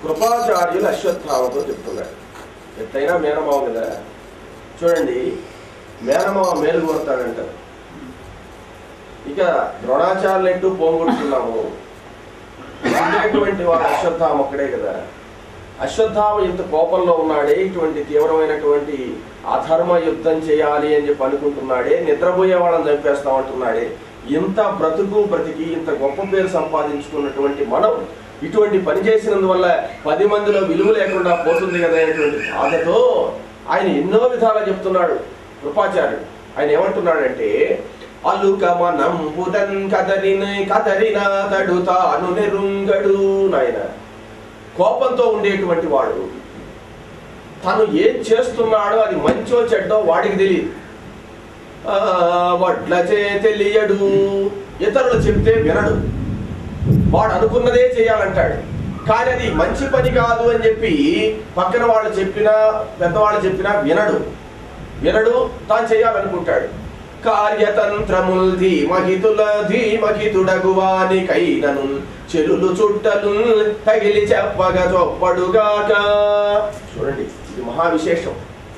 కృపాచార్యులు అశ్వత్థామతో చెప్తున్నాడు ఎట్లయినా మేనమావ కదా చూడండి మేనమావ మేలు కోరుతాడంటారు ఇక ద్రోణాచార్యులు ఎట్టు పోగొట్టుకున్నాము ఉండేటువంటి వాడు అశ్వత్థామ ఒక్కడే కదా అశ్వత్థామ ఇంత కోపంలో ఉన్నాడే ఇటువంటి తీవ్రమైనటువంటి అధర్మ యుద్ధం చేయాలి అని చెప్పి అనుకుంటున్నాడే నిద్రపోయే వాళ్ళని చంపేస్తామంటున్నాడే ఇంత బ్రతుకు బ్రతికి ఇంత గొప్ప పేరు సంపాదించుకున్నటువంటి మనం ఇటువంటి పని చేసినందువల్ల పది మందిలో విలువ లేకుండా పోతుంది కదా అనేటువంటి బాధతో ఆయన ఎన్నో విధాలా చెప్తున్నాడు కృపాచార్యుడు ఆయన ఏమంటున్నాడంటే అల్లుక మనం బుధన్ కదరిన కదరిన తడు తాను నెరుంగడు నాయన కోపంతో ఉండేటువంటి వాడు తను ఏం చేస్తున్నాడో అది మంచో చెడ్డో వాడికి తెలియదు ఆ, వడ్లచే తెలియడు ఇతరులు చెప్తే వినడు వాడు అనుకున్నదే చేయాలంటాడు కానీ అది మంచి పని కాదు అని చెప్పి పక్కన వాళ్ళు చెప్పినా పెద్దవాళ్ళు చెప్పినా వినడు వినడు తాను చేయాలనుకుంటాడు కార్యతంత్రముల్ ధీమహితుల ధీమహితుడగువాని కైనను చెరులు చుట్టలు తగిలి చెప్పగ చొప్పడుగాక చూడండి ఇది మహా విశేషం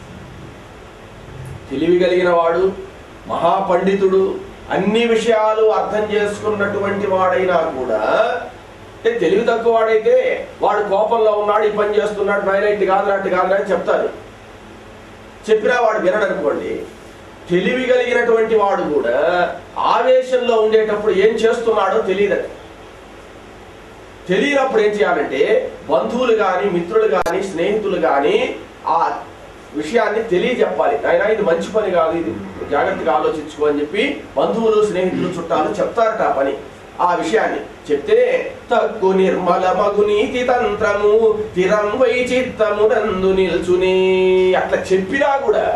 తెలివి కలిగిన వాడు మహాపండితుడు అన్ని విషయాలు అర్థం చేసుకున్నటువంటి వాడైనా కూడా అంటే తెలివి తక్కువ వాడైతే వాడు కోపంలో ఉన్నాడు ఈ పని చేస్తున్నాడు నాయన ఇటు కాదురా అటు కాదురా అని చెప్తారు చెప్పినా వాడు వినడు అనుకోండి తెలివి కలిగినటువంటి వాడు కూడా ఆవేశంలో ఉండేటప్పుడు ఏం చేస్తున్నాడో తెలియదట తెలియనప్పుడు ఏం చేయాలంటే బంధువులు కానీ మిత్రులు కానీ స్నేహితులు కానీ ఆ విషయాన్ని తెలియజెప్పాలి ఆయన ఇది మంచి పని కాదు ఇది జాగ్రత్తగా ఆలోచించుకో అని చెప్పి బంధువులు స్నేహితులు చుట్టాలు చెప్తారట ఆ పని ఆ విషయాన్ని చెప్తే తక్కు నిర్మల మగు నీతి తంత్రము తిరం వై చిత్తము నందు నిల్చుని అట్లా చెప్పినా కూడా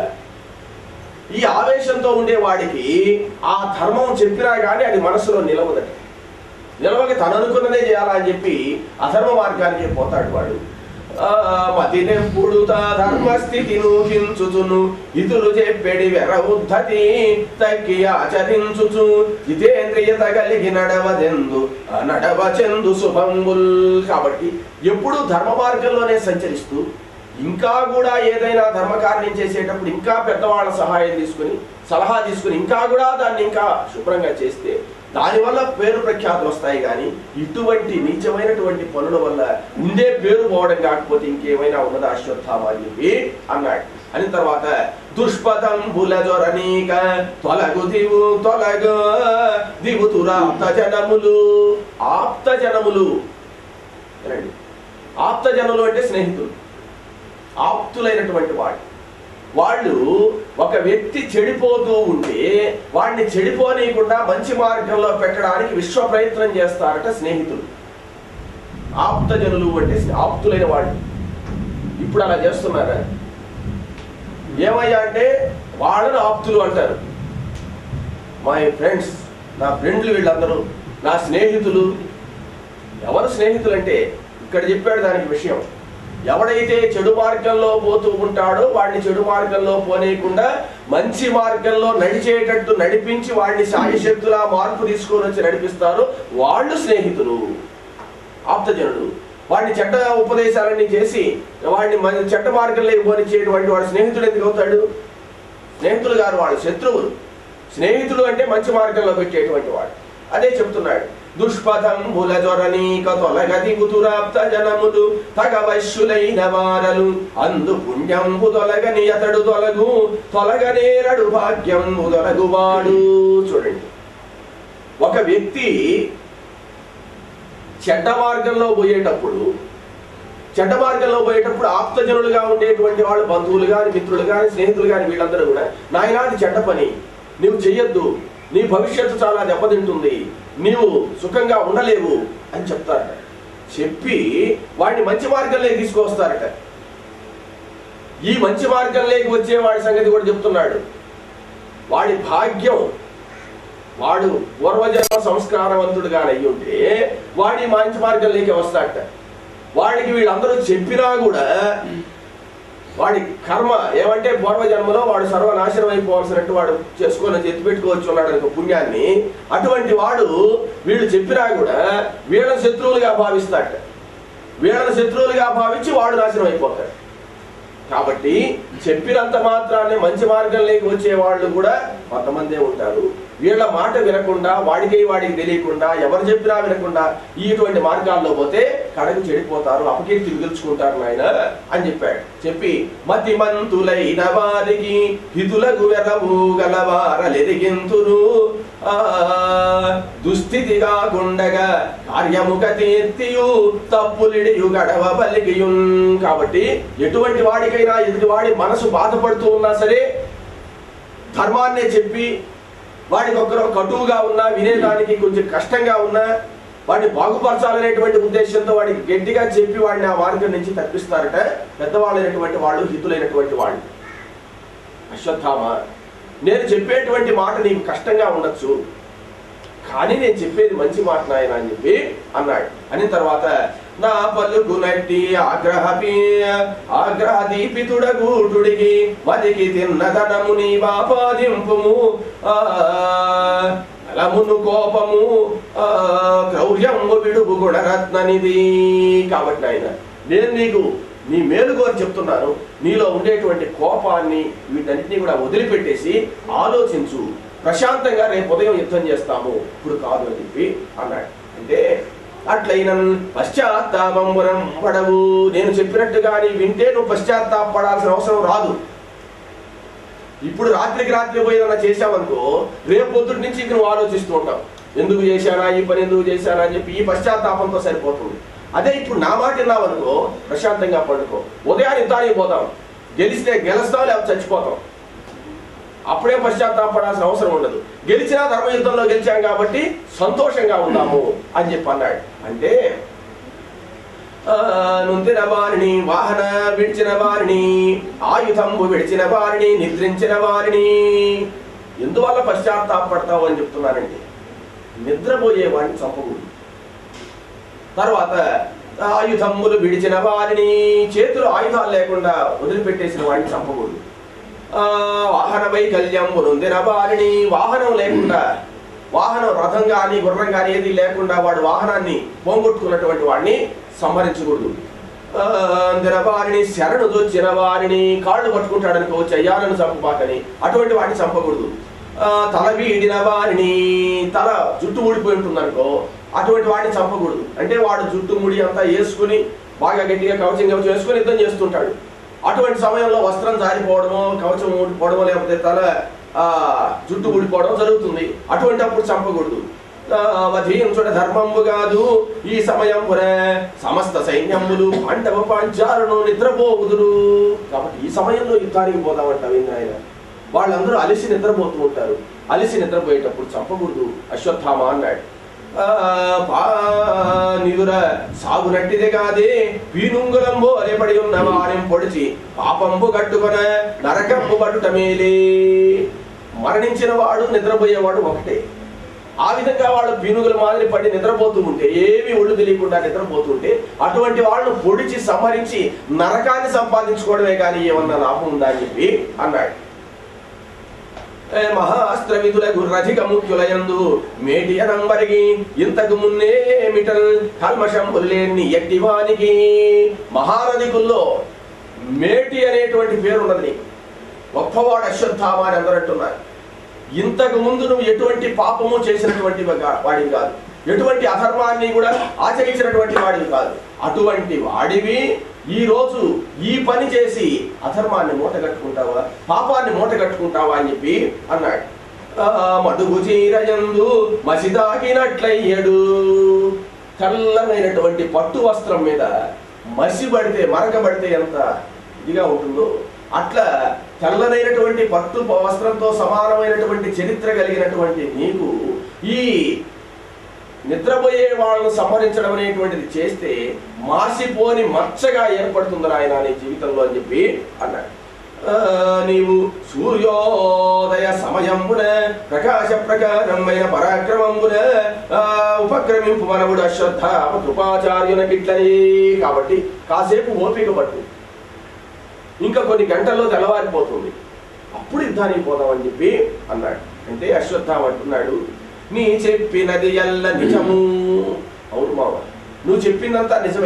ఈ ఆవేశంతో ఉండే వాడికి ఆ ధర్మం చెప్పినా కానీ అది మనసులో నిలవదట నిలవక తను అనుకున్నదే చేయాలా అని చెప్పి అధర్మ మార్గానికి పోతాడు వాడు ఆ, మతినెప్పుడు తా ధర్మస్థితి నూహించుచును ఇతులు చెప్పెడి వెర ఉద్ధతి తగ్గి ఆచరించుచు జితేంద్రియత కలిగి నడవదెందు ఆ నడవ చెందు శుభంబుల్ కాబట్టి ఎప్పుడూ ధర్మ మార్గంలోనే సంచరిస్తూ ఇంకా కూడా ఏదైనా ధర్మకార్యం చేసేటప్పుడు ఇంకా పెద్దవాళ్ళ సహాయం తీసుకుని సలహా తీసుకుని ఇంకా కూడా దాన్ని ఇంకా శుభ్రంగా చేస్తే దానివల్ల పేరు ప్రఖ్యాతులు వస్తాయి కానీ ఇటువంటి నీచమైనటువంటి పనుల వల్ల ఉండే పేరు పోవడం కాకపోతే ఇంకేమైనా ఉన్నదా అశ్వత్థామ అని చెప్పి అన్నాడు అని తర్వాత దుష్పదం బులజొరనీక తొలగు దివు తొలగు దివుతురా ఆప్త జనములు ఆప్త జనములు వినండి ఆప్త జనులు అంటే స్నేహితులు ఆప్తులైనటువంటి వాడు వాళ్ళు ఒక వ్యక్తి చెడిపోతూ ఉంటే వాడిని చెడిపోనీయకుండా మంచి మార్గంలో పెట్టడానికి విశ్వ ప్రయత్నం చేస్తారట స్నేహితులు ఆప్తజనులు అంటే ఆప్తులైన వాళ్ళు ఇప్పుడు అలా చేస్తున్నారా ఏమయ్యా అంటే వాళ్ళని ఆప్తులు అంటారు మై ఫ్రెండ్స్ నా ఫ్రెండ్లు వీళ్ళందరూ నా స్నేహితులు ఎవరు స్నేహితులు అంటే ఇక్కడ చెప్పాడు దానికి విషయం ఎవడైతే చెడు మార్గంలో పోతూ ఉంటాడో వాడిని చెడు మార్గంలో పోనీయకుండా మంచి మార్గంలో నడిచేటట్టు నడిపించి వాడిని సాయశక్తులా మార్పు తీసుకొని వచ్చి నడిపిస్తారో వాళ్ళు స్నేహితులు ఆప్తజనుడు వాడిని చెడ్డ ఉపదేశాలన్నీ చేసి వాడిని మన చెడ్డ మార్గంలో పోనిచ్చేటువంటి వాడు స్నేహితుడు ఎందుకు అవుతాడు స్నేహితులు గారు వాళ్ళు శత్రువులు స్నేహితుడు అంటే మంచి మార్గంలో పెట్టేటువంటి వాడు అదే చెప్తున్నాడు దుష్పథం బులజొరనీక తొలగది కుతురాప్త జనములు తగవశ్యులైన వారలు అందు పుణ్యంబు తొలగని అతడు తొలగు తొలగనేరడు భాగ్యంబు తొలగువాడు చూడండి ఒక వ్యక్తి చెడ్డ మార్గంలో పోయేటప్పుడు చెడ్డ మార్గంలో పోయేటప్పుడు ఆప్తజనులుగా ఉండేటువంటి వాళ్ళు బంధువులు కానీ మిత్రులు కానీ స్నేహితులు కానీ వీళ్ళందరూ కూడా నాయనా అది చెడ్డ పని నువ్వు చెయ్యొద్దు నీ భవిష్యత్తు చాలా దెబ్బతింటుంది నీవు సుఖంగా ఉండలేవు అని చెప్తారట చెప్పి వాడిని మంచి మార్గంలోకి తీసుకొస్తారట ఈ మంచి మార్గంలోకి వచ్చే వాడి సంగతి కూడా చెప్తున్నాడు వాడి భాగ్యం వాడు పూర్వజన్మ సంస్కారవంతుడుగా అయ్యి ఉంటే వాడి మంచి మార్గంలోకి వస్తాడట వాడికి వీళ్ళందరూ చెప్పినా కూడా వాడి కర్మ ఏమంటే పూర్వజన్మలో వాడు సర్వనాశనం అయిపోవాల్సినట్టు వాడు చేసుకొని ఎత్తి పెట్టుకోవచ్చు ఉన్నాడు అనుకో పుణ్యాన్ని అటువంటి వాడు వీళ్ళు చెప్పినా కూడా వీళ్ళ శత్రువులుగా భావిస్తాడట వీళ్ళని శత్రువులుగా భావించి వాడు నాశనం అయిపోతాడు కాబట్టి చెప్పినంత మాత్రాన్ని మంచి మార్గంలోకి వచ్చే వాళ్ళు కూడా కొంతమందే ఉంటారు వీళ్ళ మాట వినకుండా వాడికి వాడికి తెలియకుండా ఎవరు చెప్పినా వినకుండా ఇటువంటి మార్గాల్లో పోతే కడకు చెడిపోతారు అపకీర్తి మిగుల్చుకుంటారు నాయన అని చెప్పాడు చెప్పి మతి మంతులైన వారికి హితులకు వెలవు గలవారలెరిగింతురు ఆ దుస్థితిగా గుండగా కార్యముఖ తీర్తియు తప్పులిడియు గడవ పలికియున్ కాబట్టి ఎటువంటి వాడికైనా ఎదుటి వాడి మనసు బాధపడుతూ ఉన్నా సరే ధర్మాన్నే చెప్పి వాడికి ఒకరు కటువుగా ఉన్నా వినేదానికి కొంచెం కష్టంగా ఉన్నా వాడిని బాగుపరచాలనేటువంటి ఉద్దేశంతో వాడికి గట్టిగా చెప్పి వాడిని ఆ మార్గం నుంచి తప్పిస్తారట పెద్దవాళ్ళైనటువంటి వాళ్ళు హితులైనటువంటి వాళ్ళు అశ్వత్థామ నేను చెప్పేటువంటి మాట నీకు కష్టంగా ఉండొచ్చు కానీ నేను చెప్పేది మంచి మాట నాయన అని చెప్పి అన్నాడు అని తర్వాత నా పలుకు నట్టి ఆగ్రహపి ఆగ్రహ దీపితుడగూటుడికి మదికి తిన్నదనము నీ బాపాదింపుము ఆ బలమును కోపము ఆ క్రౌర్యము విడుపు గుణరత్ననిది కాబట్టి ఆయన నేను నీకు నీ మేలు కోరి చెప్తున్నాను నీలో ఉండేటువంటి కోపాన్ని వీటన్నిటిని కూడా వదిలిపెట్టేసి ఆలోచించు ప్రశాంతంగా రేపు ఉదయం యుద్ధం చేస్తాము ఇప్పుడు కాదు అని చెప్పి అన్నాడు అంటే అట్లయిన పశ్చాత్తాపంబరం పడవు నేను చెప్పినట్టుగా నీ వింటే నువ్వు పశ్చాత్తాపడాల్సిన అవసరం రాదు ఇప్పుడు రాత్రికి రాత్రి పోయి ఏదన్నా చేసావనుకో రేపు పొద్దుటి నుంచి ఇంక నువ్వు ఆలోచిస్తూ ఉంటావు ఎందుకు చేశానా ఈ పని ఎందుకు చేశానా అని చెప్పి ఈ పశ్చాత్తాపంతో సరిపోతుంది అదే ఇప్పుడు నా మాట విన్నావనుకో ప్రశాంతంగా పడుకో ఉదయాన్ని యుద్ధానికి పోతాం గెలిస్తే గెలుస్తాం లేకపోతే చచ్చిపోతాం అప్పుడే పశ్చాత్తాపడాల్సిన అవసరం ఉండదు గెలిచినా ధర్మయుద్ధంలో గెలిచాం కాబట్టి సంతోషంగా ఉందాము అని చెప్పి అన్నాడు అంటే ఆ, నొందిన వారిని వాహన విడిచిన వారిని ఆయుధంబు విడిచిన వారిని నిద్రించిన వారిని ఎందువల్ల పశ్చాత్తాపడతావు అని చెప్తున్నానండి నిద్రపోయే వాడిని చంపకూడదు తర్వాత ఆయుధములు విడిచిన వారిని చేతులు ఆయుధాలు లేకుండా వదిలిపెట్టేసిన వాడిని చంపకూడదు ఆ, వాహన వైకల్యం నొందిన వారిని వాహనం లేకుండా వాహనం రథం కానీ గుర్రం కానీ ఏది లేకుండా వాడు వాహనాన్ని పోగొట్టుకున్నటువంటి వాడిని సంహరించకూడదు ఆ, అందిన వారిని శరణు దొచ్చిన వారిని కాళ్ళు పట్టుకుంటాడనుకో చెయ్యాలను చంపబాకని అటువంటి వాడిని చంపకూడదు ఆ, తల వీడిన వారిని తల జుట్టు ఊడిపోయి ఉంటుందనుకో అటువంటి వాడిని చంపకూడదు అంటే వాడు జుట్టు ముడి అంతా వేసుకుని బాగా గట్టిగా కవచం కవచం వేసుకుని యుద్ధం చేస్తుంటాడు అటువంటి సమయంలో వస్త్రం జారిపోవడమో కవచం ఊడిపోవడమో లేకపోతే తల ఆ, జుట్టు ఊడిపోవడం జరుగుతుంది అటువంటి అప్పుడు చంపకూడదు ఆ, వధించుట ధర్మంబు కాదు ఈ సమయంపున సమస్త సైన్యములు పాండవ పాంచాలను నిద్రపోవుదురు కాబట్టి ఈ సమయంలో యుద్ధానికి పోదామంటావు ఆయన వాళ్ళందరూ అలిసి నిద్రపోతూ ఉంటారు అలిసి నిద్రపోయేటప్పుడు చంపకూడదు అశ్వత్థామ అన్నాడు ఆ, పా నిదుర సాగునట్టిదే కాదే పీనుంగులంబో అరేపడి ఉన్న వారిని పొడిచి పాపంబు కట్టుకొన నరకంబు పట్టుట మేలే మరణించిన వాడు నిద్రపోయేవాడు ఒకటే ఆ విధంగా వాళ్ళు పీనుగుల మాదిరి పడి నిద్రపోతూ ఉంటే ఏమి ఒళ్ళు తెలియకుండా నిద్రపోతుంటే అటువంటి వాళ్ళను పొడిచి సంహరించి నరకాన్ని సంపాదించుకోవడమే కానీ ఏమన్నా లాభం ఉందా అని చెప్పి అన్నాడు ఏ మహాస్త్ర విధులకు రధిక ముఖ్యులయందు మేటియ నంబరికి ఇంతకు మున్నే మిటల్ కల్మషంబులేని ఎట్టివానికి మహారథికుల్లో మేటి అనేటువంటి పేరు ఉన్నది నీకు గొప్పవాడు అశ్వత్థామ అని అందరూ అంటున్నారు ఇంతకు ముందు నువ్వు ఎటువంటి పాపము చేసినటువంటి వాడివి కాదు ఎటువంటి అధర్మాన్ని కూడా ఆచరించినటువంటి వాడివి కాదు అటువంటి వాడివి ఈ రోజు ఈ పని చేసి అధర్మాన్ని మూట కట్టుకుంటావా పాపాన్ని మూట కట్టుకుంటావా అని చెప్పి అన్నాడు ఆ, మడుగు చీరయందు మసిదాకినట్లయ్యడు చల్లనైనటువంటి పట్టు వస్త్రం మీద మసి పడితే మరక పడితే ఎంత ఇదిగా ఉంటుందో అట్లా తెల్లనైనటువంటి పట్టు వస్త్రంతో సమానమైనటువంటి చరిత్ర కలిగినటువంటి నీకు ఈ నిద్రపోయే వాళ్ళను సంహరించడం అనేటువంటిది చేస్తే మాసిపోని మచ్చగా ఏర్పడుతుంది ఆయన నీ జీవితంలో అని చెప్పి అన్నాడు ఆ, నీవు సూర్యోదయ సమయమున ప్రకాశ ప్రకారమైన పరాక్రమమున ఆ, ఉపక్రమింపు మనవుడు అశ్వత్థ కృపాచార్యున గిట్లని కాబట్టి కాసేపు ఓపిక పట్టు ఇంకా కొన్ని గంటల్లో తెల్లవారిపోతుంది అప్పుడు యుద్ధానికి పోదామని చెప్పి అన్నాడు అంటే అశ్వత్థామ అంటున్నాడు నీ చెప్పినది ఎల్ల నిజము అవును మావ నువ్వు చెప్పిందంతా నిజమే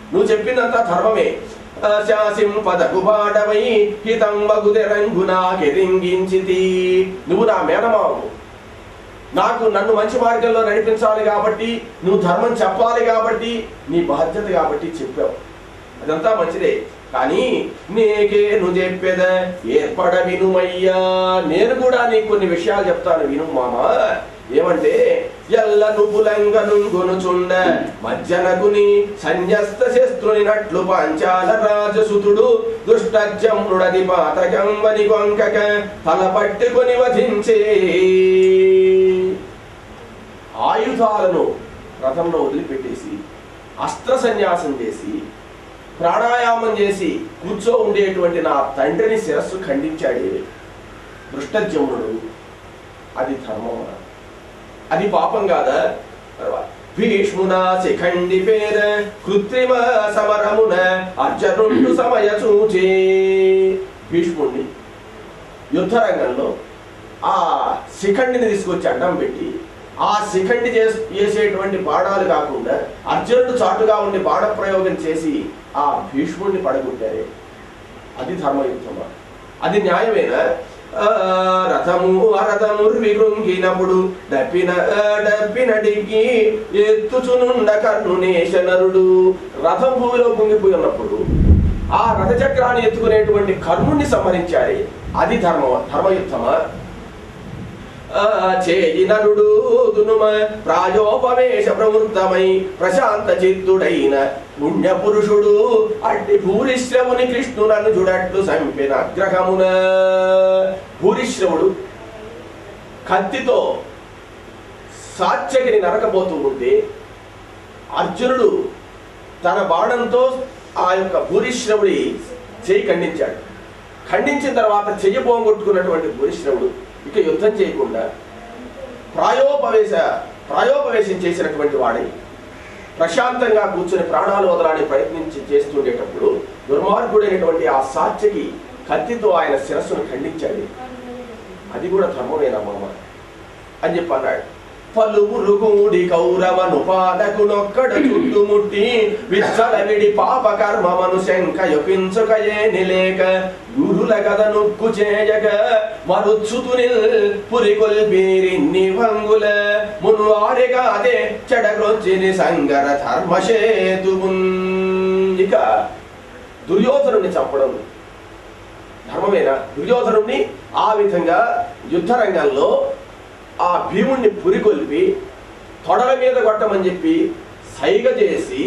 నువ్వు చెప్పిందంతా ధర్మమే శాసింపదకు పాడవై హితంబగు రంగు నాకెరింగించితి నువ్వు నా మేనమావు నాకు నన్ను మంచి మార్గంలో నడిపించాలి కాబట్టి నువ్వు ధర్మం చెప్పాలి కాబట్టి నీ బాధ్యత కాబట్టి చెప్పావు అదంతా మంచిదే కానీ నీకే నువ్వు చెప్పేద ఏర్పడ వినుమయ్యా నేను కూడా నీకు కొన్ని విషయాలు చెప్తాను విను మామ ఏమంటే ఎల్ల నువ్వులంగ నుంగొనుచుండ మజ్జనకుని సన్యస్త శస్త్రుని నట్లు పాంచాల రాజసుతుడు దుష్టజమ్నుడది పాతకంబని గొంకక తల పట్టుకొని వధించే ఆయుధాలను రథంలో వదిలిపెట్టేసి అస్త్ర సన్యాసం చేసి ప్రాణాయామం చేసి కూర్చో ఉండేటువంటి నా తండ్రిని శిరస్సు ఖండించాడే దృష్టజమునుడు అది ధర్మం అది పాపం కాదా తర్వాత భీష్మున శిఖండి పేర కృత్రిమ సమరమున అర్జునుండు సమయ చూచే భీష్ముణ్ణి యుద్ధరంగంలో ఆ శిఖండిని తీసుకొచ్చి అడ్డం పెట్టి ఆ శిఖండి చేస్- చేసేటువంటి బాణాలు కాకుండా అర్జునుడు చాటుగా ఉండి బాణ ప్రయోగం చేసి ఆ భీష్ముడిని పడగొట్టారే అది ధర్మయుద్ధమా అది న్యాయమేనా ఆ, రథము అరథము విగృంగినప్పుడు డప్పిన డప్పినడికి ఎత్తుచునుండ కర్ణునేశ నరుడు రథం భూమిలో కుంగిపోయి ఉన్నప్పుడు ఆ రథ చక్రాన్ని ఎత్తుకునేటువంటి కర్ణుణ్ణి సంహరించారే అది ధర్మ ధర్మయుద్ధమా ఆ, చేయి నరుడు దునుమ ప్రాయోపవేశ ప్రవృత్తమై ప్రశాంత చిత్తుడైన పుణ్య పురుషుడు అట్టి భూరిశ్రవుని కృష్ణునను జుడట్లు సంపిన అగ్రహమున భూరిశ్రవుడు కత్తితో సాత్యకిని నరకబోతూ ఉంటే అర్జునుడు తన బాణంతో ఆ యొక్క భూరిశ్రవుడి చేయి ఖండించాడు ఖండించిన తర్వాత చెయ్యి పోగొట్టుకున్నటువంటి భూరిశ్రవుడు ఇక యుద్ధం చేయకుండా ప్రాయోపవేశ ప్రాయోపవేశం చేసినటువంటి వాడై ప్రశాంతంగా కూర్చొని ప్రాణాలు వదలాలని ప్రయత్నించి చేస్తుండేటప్పుడు దుర్మార్గుడైనటువంటి ఆ సాత్యకి కత్తితో ఆయన శిరస్సును ఖండించాడు అది కూడా ధర్మమేనా మామ అని చెప్పి అన్నాడు పలువురు కూడి కౌరవను పాలకునొక్కడ చుట్టుముట్టి విచ్చలవిడి పాప కర్మమను శంక యొపించుకయే నిలేక గురుల కథ నొక్కు చేయక మరుచ్చుతుని పురికొల్పీరిన్ని భంగుల మున్వారిగా అదే చెడగొచ్చిని సంగర ధర్మసేతువున్ ఇక దుర్యోధనుని చంపడం ధర్మమేనా దుర్యోధనుణ్ణి ఆ విధంగా యుద్ధ రంగంలో ఆ భీముణ్ణి పురికొల్పి తొడల మీద కొట్టమని చెప్పి సైగ చేసి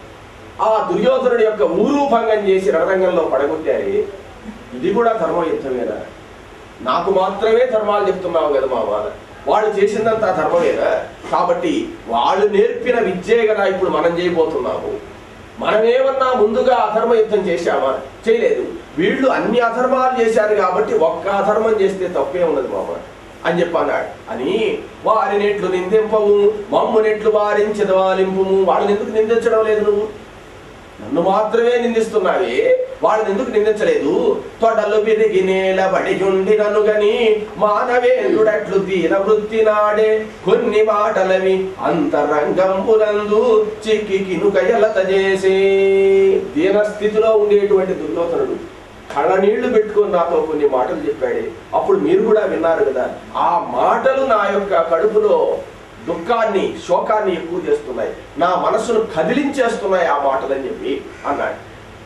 ఆ దుర్యోధనుడి యొక్క ఊరు భంగం చేసి రణరంగంలో పడగొట్టారే ఇది కూడా ధర్మ యుద్ధమేనా నాకు మాత్రమే ధర్మాలు చెప్తున్నావు కదా మామ వాళ్ళు చేసిందంతా ధర్మమేనా కాబట్టి వాళ్ళు నేర్పిన విద్యే కదా ఇప్పుడు మనం చేయబోతున్నాము మనమేమన్నా ముందుగా అధర్మ యుద్ధం చేశామా చేయలేదు వీళ్ళు అన్ని అధర్మాలు చేశారు కాబట్టి ఒక్క అధర్మం చేస్తే తప్పే ఉన్నది మామ అని చెప్పన్నాడు అని వారినెట్లు నిందింపవు మమ్మునెట్లు వారించదు వాలింపు వాళ్ళని ఎందుకు నిందించడం లేదు నువ్వు నన్ను మాత్రమే నిందిస్తున్నావే వాళ్ళని ఎందుకు నిందించలేదు తొడలు పెరిగి నేలబడి ఉండి నన్ను గని మానవేంద్రుడట్లు దీన వృత్తి నాడే కొన్ని మాటలవి అంతరంగంబునందు చిక్కి కినుకయలత చేసే దీన స్థితిలో ఉండేటువంటి దుర్యోధనుడు కళ్ళ నీళ్లు పెట్టుకొని నాతో కొన్ని మాటలు చెప్పాడే అప్పుడు మీరు కూడా విన్నారు కదా ఆ మాటలు నా యొక్క కడుపులో దుఃఖాన్ని శోకాన్ని ఎక్కువ చేస్తున్నాయి నా మనసును కదిలించేస్తున్నాయి ఆ మాటలని చెప్పి అన్నాడు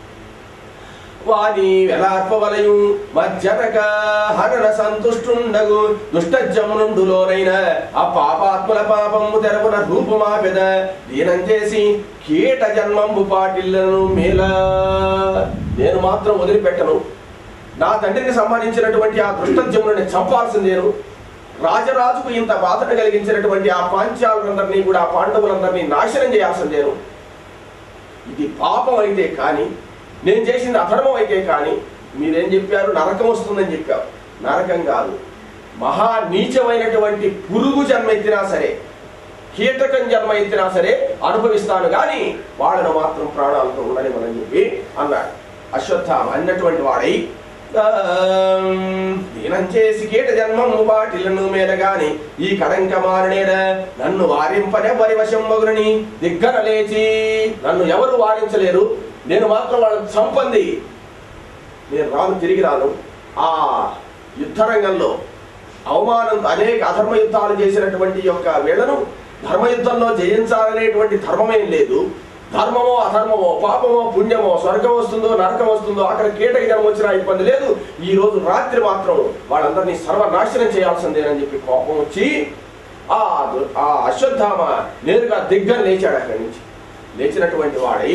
వాని వెలార్పవలయు మజ్జనక హరణ సంతుష్టుండగు దుష్టజమునుండులోనైన ఆ పాపాత్ముల పాపము తెరపున రూపమాపెద దీనం చేసి కీట జన్మంబు పాటిల్లను మేలా నేను మాత్రం వదిలిపెట్టను నా తండ్రిని సంబంధించినటువంటి ఆ దుష్టజముని చంపాల్సింది నేను రాజరాజుకు ఇంత బాధను కలిగించినటువంటి ఆ పాంచాలందరినీ కూడా ఆ పాండవులందరినీ నాశనం చేయాల్సింది నేను ఇది పాపం అయితే కానీ నేను చేసింది అధర్మం అయితే కానీ మీరేం చెప్పారు నరకం వస్తుందని చెప్పారు నరకం కాదు మహా నీచమైనటువంటి పురుగు జన్మ ఎత్తినా సరే కీటకం జన్మ ఎత్తినా సరే అనుభవిస్తాను కానీ వాళ్ళను మాత్రం ప్రాణాలతో ఉండనివ్వనని చెప్పి అన్నాడు అశ్వత్థామ అన్నటువంటి వాడై దీనం చేసి కీట జన్మము వాటిలను మేలగాని ఈ కడంక మారనేర నన్ను వారింపనే పరివశం మగులని దిగ్గర లేచి నన్ను ఎవరు వారించలేరు నేను మాత్రం వాళ్ళని చంపంది నేను రాను తిరిగి రాను ఆ యుద్ధరంగంలో అవమానం అనేక అధర్మ యుద్ధాలు చేసినటువంటి యొక్క వీళ్ళను ధర్మయుద్ధంలో జయించాలనేటువంటి ధర్మమేం లేదు ధర్మమో అధర్మమో పాపమో పుణ్యమో స్వర్గం వస్తుందో నరకం వస్తుందో అక్కడ కీటక జన్మ వచ్చినా ఇబ్బంది లేదు ఈ రోజు రాత్రి మాత్రం వాళ్ళందరినీ సర్వనాశనం చేయాల్సిందేనని చెప్పి కోపం వచ్చి ఆ దు- ఆ అశ్వత్థామ నేరుగా దిగ్గర లేచాడు అక్కడి నుంచి లేచినటువంటి వాడై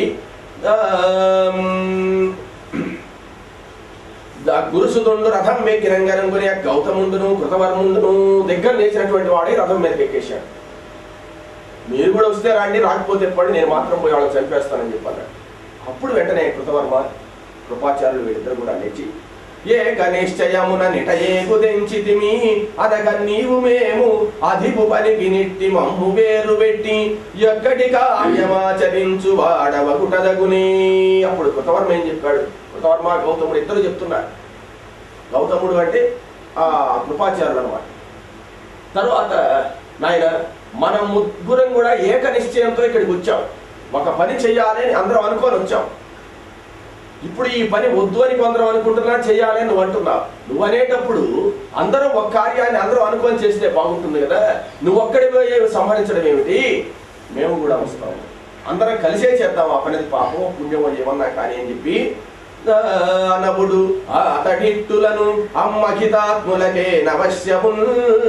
ఆమ్, ద- గురుసుదుండు రథం ఎక్కినంగనంగుని గౌతముందును కృతవర్ముందును దగ్గర లేచినటువంటి వాడే రథం మీదకి ఎక్కేశాడు మీరు కూడా వస్తే రాండి రాకపోతే ఎప్పటి నేను మాత్రం పోయి వాళ్ళని చంపేస్తానని చెప్పాను అప్పుడు వెంటనే కృతవర్మ కృపాచార్యులు వీళ్ళిద్దరు కూడా లేచి ఏ గణేశ్చయమున నిటయే కుదించితిమి అనగ నీవు మేము అధిపు పనికి నిట్టి మమ్ము వేరు పెట్టి ఎక్కడి కార్యమాచరించు వాడవకుటదగునే అప్పుడు కృతవర్మ ఏం చెప్పాడు కృతవర్మ గౌతముడు ఇద్దరు చెప్తున్నారు గౌతముడు అంటే ఆ కృపాచార్యులు అనమాట తరువాత నాయన మనం ముగ్గురం కూడా ఏక నిశ్చయంతో ఇక్కడికి వచ్చాం ఒక పని చెయ్యాలి అని అందరం అనుకొని వచ్చాం ఇప్పుడు ఈ పని వద్దు అని కొందరం అనుకుంటున్నా చెయ్యాలి అని నువ్వు అంటున్నావు నువ్వు అనేటప్పుడు అందరం ఒక కార్యాన్ని అందరం అనుకొని చేస్తే బాగుంటుంది కదా నువ్వు ఒక్కడి పోయి సంహరించడం ఏమిటి మేము కూడా వస్తాం అందరం కలిసే చేద్దాం ఆ పనిది పాపం పుణ్యమో ఏమన్నా కానీ అని చెప్పి ఆ, నవుడు అతడిట్టులను అమ్మహితాత్ములకే నవశ్యమున్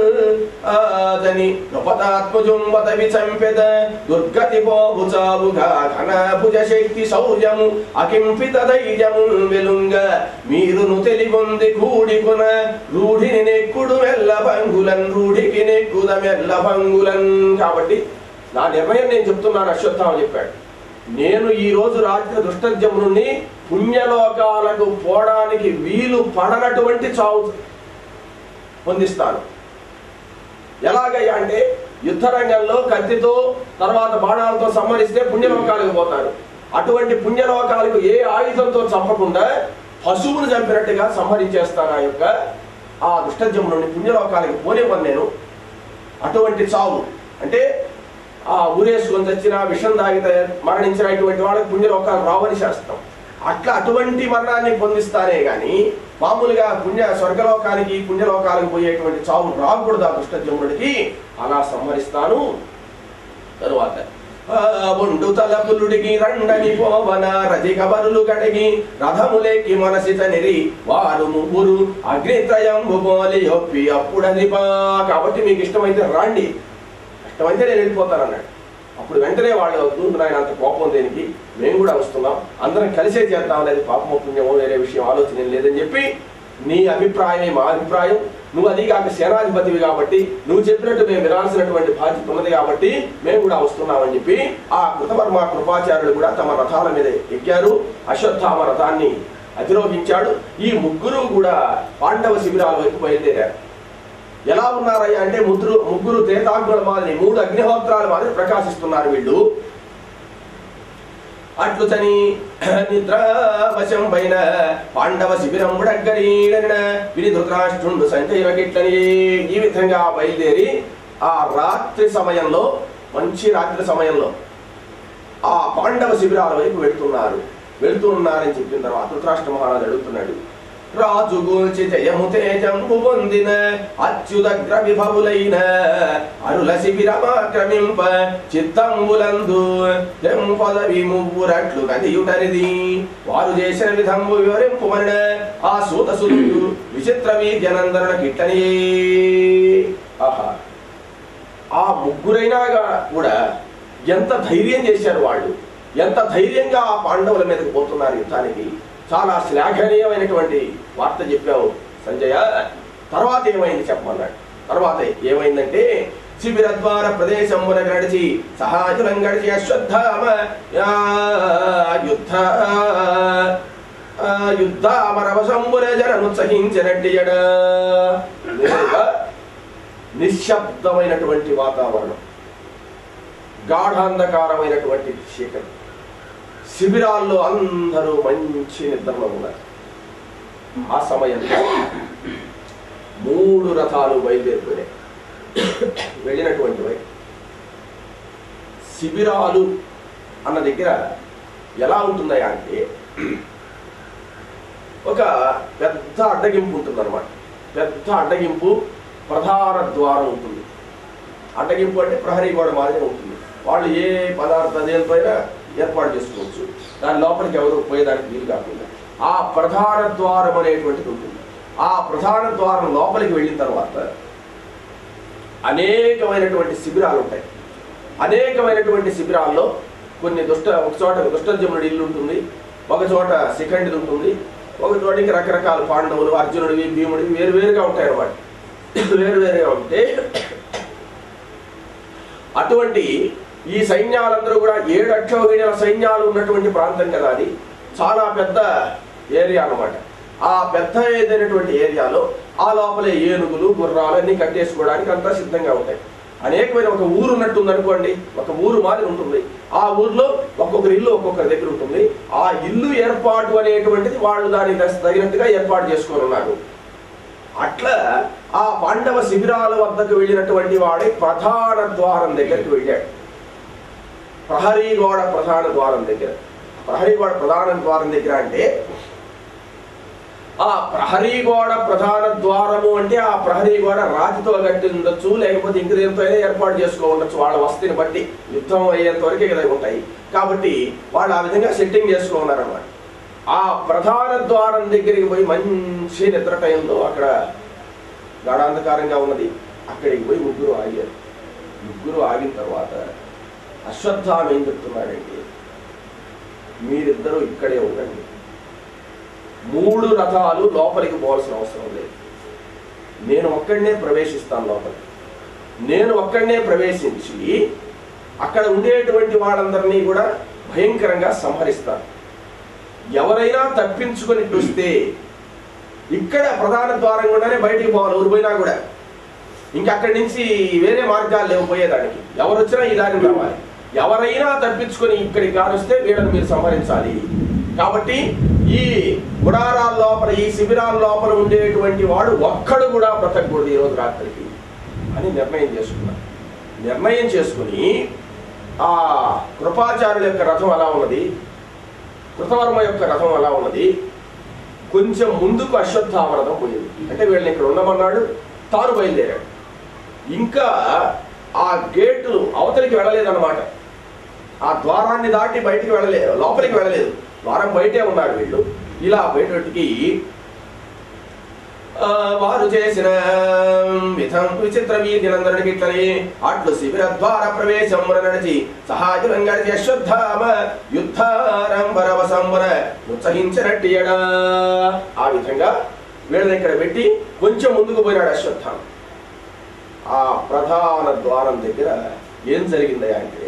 ఆదని నృపతాత్మజుంబతవి చంపెద దుర్గతి పోవు చావుగా ఘన భుజ శక్తి శౌర్యము అకింపిత ధైర్యము వెలుంగ మీరును తెలిగొంది కూడికొన రూఢిని నెక్కుడు మెల్ల భంగులన్ రూఢికి నెక్కుద మెల్ల భంగులన్ కాబట్టి నా నిర్ణయం నేను చెప్తున్నాను అశ్వత్థామ చెప్పాడు నేను ఈ రోజు రాత్రి దుష్టజముని పుణ్యలోకాలకు పోవడానికి వీలు పడనటువంటి చావు పొందిస్తాను ఎలాగయ్యా అంటే యుద్ధ రంగంలో కత్తితో తర్వాత బాణాలతో సంహరిస్తే పుణ్యలోకాలకు పోతారు అటువంటి పుణ్యలోకాలకు ఏ ఆయుధంతో చంపకుండా పశువును చంపినట్టుగా సంహరించేస్తాను ఆ యొక్క ఆ దుష్టజముని పుణ్యలోకాలకు పోనివ్వను నేను అటువంటి చావు అంటే ఆ ఊరేసుకొని చచ్చిన విషం తాగితే మరణించిన ఇటువంటి వాళ్ళకి పుణ్యలోకాలు రావని శాస్త్రం అట్లా అటువంటి మరణాన్ని పొందిస్తానే గాని మామూలుగా పుణ్య స్వర్గలోకానికి పుణ్యలోకాలకు పోయేటువంటి చావు రాకూడదు ఆ దుష్టజముడికి అలా సంహరిస్తాను తరువాత ఒండు తలపులుడికి రండని పోవన రజిక బరులు గడిగి రథములేకి మనసిత నిరి వారు ముగ్గురు అగ్నిత్రయంబు పోలి ఒప్పి అప్పుడనిపా కాబట్టి మీకు ఇష్టమైతే రాండి ఇష్టమైతే నేను వెళ్ళిపోతాను అన్నాడు అప్పుడు వెంటనే వాళ్ళు వద్దు నాయన అంత కోపం దేనికి మేము కూడా వస్తున్నాం అందరం కలిసే చేద్దాం లేదు పాపమో పుణ్యమో వేరే విషయం ఆలోచన ఏం లేదని చెప్పి నీ అభిప్రాయమే మా అభిప్రాయం నువ్వు అది కాక సేనాధిపతివి కాబట్టి నువ్వు చెప్పినట్టు మేము వినాల్సినటువంటి బాధ్యత ఉన్నది కాబట్టి మేము కూడా వస్తున్నామని చెప్పి ఆ కృతవర్మ కృపాచార్యులు కూడా తమ రథాల మీద ఎక్కారు అశ్వత్థామ రథాన్ని అధిరోహించాడు ఈ ముగ్గురు కూడా పాండవ శిబిరాల వైపు బయలుదేరారు ఎలా ఉన్నారయ్యా అంటే ముగ్గురు ముగ్గురు త్రేతాగ్నుల మాదిరి మూడు అగ్నిహోత్రాల మాదిరి ప్రకాశిస్తున్నారు వీళ్ళు అట్లు తని నిద్రావశం పైన పాండవ శిబిరం ఉడగ్గరీడన విని ధృతరాష్ట్రుండు సంజయులకిట్లని ఈ విధంగా బయలుదేరి ఆ రాత్రి సమయంలో మంచి రాత్రి సమయంలో ఆ పాండవ శిబిరాల వైపు వెళ్తున్నారు వెళ్తూ ఉన్నారని చెప్పిన తర్వాత ధృతరాష్ట్ర మహారాజు అడుగుతున్నాడు రాజు గూల్చి జయము తేజంబు పొందిన అచ్యుదగ్ర విభవులైన అరుల శిబిరమాక్రమింప చిత్తంబులందు తెంపదవి మువ్వురట్లు గదియుటరిది వారు చేసిన విధంబు వివరింపుమన ఆ సూతసులు విచిత్ర వీర్యనందన కిట్టని ఆహా ఆ ముగ్గురైనా గా- కూడా ఎంత ధైర్యం చేశారు వాళ్ళు ఎంత ధైర్యంగా ఆ పాండవుల మీదకి పోతున్నారు యుద్ధానికి చాలా శ్లాఘనీయమైనటువంటి వార్త చెప్పావు సంజయ తర్వాత ఏమైంది చెప్పమన్నాడు తర్వాత ఏమైందంటే శిబిరద్వార ప్రదేశమున గడిచి సహాయులం గడిచి అశ్వత్థామ ఆ, యుద్ధ ఆ, యుద్ధామరవశంబున జనముత్సహించినట్టి ఎడ నేరుగా నిశ్శబ్దమైనటువంటి వాతావరణం గాఢాంధకారమైనటువంటి చీకటి శిబిరాల్లో అందరూ మంచి నిద్రలో ఉన్నారు ఆ సమయంలో మూడు రథాలు బయలుదేరిపోయాయి వెళ్ళినటువంటివి శిబిరాలు అన్న దగ్గర ఎలా ఉంటున్నాయా అంటే ఒక పెద్ద అడ్డగింపు ఉంటుంది అనమాట పెద్ద అడ్డగింపు ప్రధాన ద్వారం ఉంటుంది అడ్డగింపు అంటే ప్రహరీ గోడ మాదిరి ఉంటుంది వాళ్ళు ఏ పదార్థ దేనిపైన ఏర్పాటు చేసుకోవచ్చు దాని లోపలికి ఎవరు పోయేదానికి వీలు కాకుండా ఆ ప్రధాన ద్వారం అనేటువంటిది ఉంటుంది ఆ ప్రధాన ద్వారం లోపలికి వెళ్ళిన తర్వాత అనేకమైనటువంటి శిబిరాలు ఉంటాయి అనేకమైనటువంటి శిబిరాల్లో కొన్ని దుష్ట ఒక చోట దుష్టజమునుడి ఇల్లు ఉంటుంది ఒక చోట శిఖండిది ఉంటుంది ఒక చోటికి రకరకాల పాండవులు అర్జునుడివి భీముడివి వేరు వేరుగా ఉంటాయి అన్నమాట వేరు వేరుగా ఉంటే అటువంటి ఈ సైన్యాలందరూ కూడా ఏడు అక్షోహిణుల సైన్యాలు ఉన్నటువంటి ప్రాంతం కదా అది చాలా పెద్ద ఏరియా అన్నమాట ఆ పెద్ద ఏదైనటువంటి ఏరియాలో ఆ లోపలే ఏనుగులు గుర్రాలు అన్ని కట్టేసుకోవడానికి అంతా సిద్ధంగా ఉంటాయి అనేకమైన ఒక ఊరు ఉన్నట్టు ఉందనుకోండి ఒక ఊరు మాదిరి ఉంటుంది ఆ ఊర్లో ఒక్కొక్కరి ఇల్లు ఒక్కొక్కరి దగ్గర ఉంటుంది ఆ ఇల్లు ఏర్పాటు అనేటువంటిది వాళ్ళు దానికి తగినట్టుగా ఏర్పాటు చేసుకొని ఉన్నారు అట్లా ఆ పాండవ శిబిరాల వద్దకు వెళ్ళినటువంటి వాడే ప్రధాన ద్వారం దగ్గరికి వెళ్ళాడు ప్రహరీ గోడ ప్రధాన ద్వారం దగ్గర ప్రహరీ గోడ ప్రధాన ద్వారం దగ్గర అంటే ఆ ప్రహరీ గోడ ప్రధాన ద్వారము అంటే ఆ ప్రహరీ గోడ రాతితో కట్టి ఉండొచ్చు లేకపోతే ఇంక దేంతో అయినా ఏర్పాటు చేసుకో ఉండొచ్చు వాళ్ళ వసతిని బట్టి యుద్ధం అయ్యేంత వరకే కదా ఉంటాయి కాబట్టి వాళ్ళు ఆ విధంగా సెట్టింగ్ చేసుకో ఉన్నారన్నమాట ఆ ప్రధాన ద్వారం దగ్గరికి పోయి మంచి నిద్ర టైంలో అక్కడ గాఢాంధకారంగా ఉన్నది అక్కడికి పోయి ముగ్గురు ఆగారు ముగ్గురు ఆగిన తర్వాత అశ్వత్థామ ఏం చెప్తున్నాడంటే మీరిద్దరూ ఇక్కడే ఉండండి మూడు రథాలు లోపలికి పోవాల్సిన అవసరం లేదు నేను ఒక్కడనే ప్రవేశిస్తాను లోపలికి నేను ఒక్కడనే ప్రవేశించి అక్కడ ఉండేటువంటి వాళ్ళందరినీ కూడా భయంకరంగా సంహరిస్తాను ఎవరైనా తప్పించుకొని వస్తే ఇక్కడ ప్రధాన ద్వారం గుండానే బయటికి పోవాలి ఊరు పోయినా కూడా ఇంకా అక్కడి నుంచి వేరే మార్గాలు లేవు పోయేదానికి ఎవరు వచ్చినా ఈ దారి రావాలి ఎవరైనా తప్పించుకొని ఇక్కడికి కానొస్తే వీళ్ళని మీరు సంహరించాలి కాబట్టి ఈ గుడారాల లోపల ఈ శిబిరాల లోపల ఉండేటువంటి వాడు ఒక్కడు కూడా బ్రతకూడదు ఈరోజు రాత్రికి అని నిర్ణయం చేసుకున్నారు నిర్ణయం చేసుకుని ఆ కృపాచార్యుల యొక్క రథం అలా ఉన్నది కృతవర్మ యొక్క రథం అలా ఉన్నది కొంచెం ముందుకు అశ్వత్థామ రథం పోయింది అంటే వీళ్ళని ఇక్కడ ఉండమన్నాడు తాను బయలుదేరాడు ఇంకా ఆ గేటు అవతలికి వెళ్ళలేదన్నమాట ఆ ద్వారాన్ని దాటి బయటికి వెళ్ళలేదు లోపలికి వెళ్ళలేదు ద్వారం బయటే ఉన్నారు వీళ్ళు ఇలా బయటకి ఆ, వారు చేసిన విధం విచిత్ర వీధినందరికి ఇట్లనే అట్లు శిబిర ద్వార ప్రవేశం నడిచి సహాయులం గడిచి అశ్వత్థామ యుద్ధారంభరవ సంబర ఉత్సహించినట్టియడా ఆ విధంగా వీళ్ళని ఇక్కడ పెట్టి కొంచెం ముందుకు పోయినాడు అశ్వత్థామ ఆ ప్రధాన ద్వారం దగ్గర ఏం జరిగిందయ్యా అంటే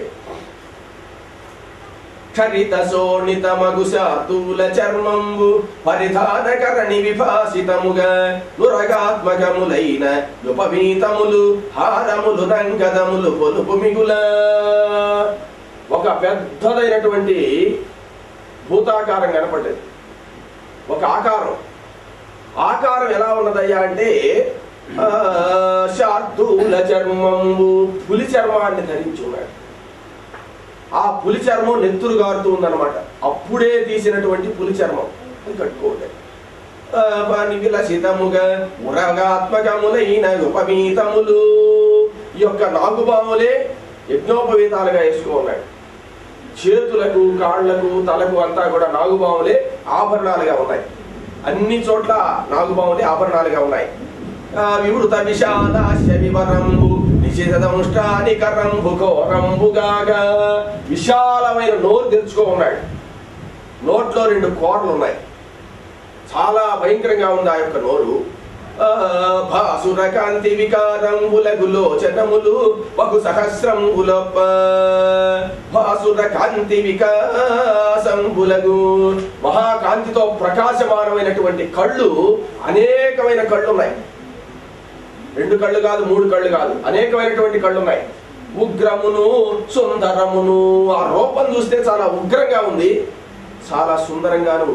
ఖరిత శోణిత మగుశాతూల చర్మంబు పరిధానకరణి విభాసితముగా నురగాత్మకములైన ఉపవీతములు హారములు రంగదములు పొలుపు మిగుల ఒక పెద్దదైనటువంటి భూతాకారం కనపడ్డది ఒక ఆకారం ఆకారం ఎలా ఉన్నదయ్యా అంటే ఆ, శార్దూల చర్మంబు పులి చర్మాన్ని ధరించి ఉన్నాడు ఆ పులి చర్మం నెత్తురు గారుతూ ఉందన్నమాట అప్పుడే తీసినటువంటి పులి చర్మం అది కట్టుకోండి విలసితముగా ఉరగాత్మకములైన ఉపమీతములు ఈ యొక్క నాగుబాములే యజ్ఞోపవీతాలుగా వేసుకో ఉన్నాడు చేతులకు కాళ్లకు తలకు అంతా కూడా నాగుబాములే ఆభరణాలుగా ఉన్నాయి అన్ని చోట్ల నాగుబాములే ఆభరణాలుగా ఉన్నాయి ఆ వివృత విషాదాస్య వివరంబు నిషిదంష్టాని కరంబు ఘోరంబుగాగా విశాలమైన నోరు తెరుచుకో ఉన్నాడు నోట్లో రెండు కోరలు ఉన్నాయి చాలా భయంకరంగా ఉంది ఆ యొక్క నోరు ఆ, భాసుర కాంతి వికారంబులగు లోచనములు బహు సహస్రంబులొప్ప భాసుర కాంతి వికాసంబులగు మహాకాంతితో ప్రకాశమానమైనటువంటి కళ్ళు అనేకమైన కళ్ళు ఉన్నాయి రెండు కళ్ళు కాదు మూడు కళ్ళు కాదు అనేకమైనటువంటి కళ్ళు ఉన్నాయి ఉగ్రమును సుందరమును ఆ రూపం చూస్తే చాలా ఉగ్రంగా ఉంది చాలా సుందరంగానూ ఉంది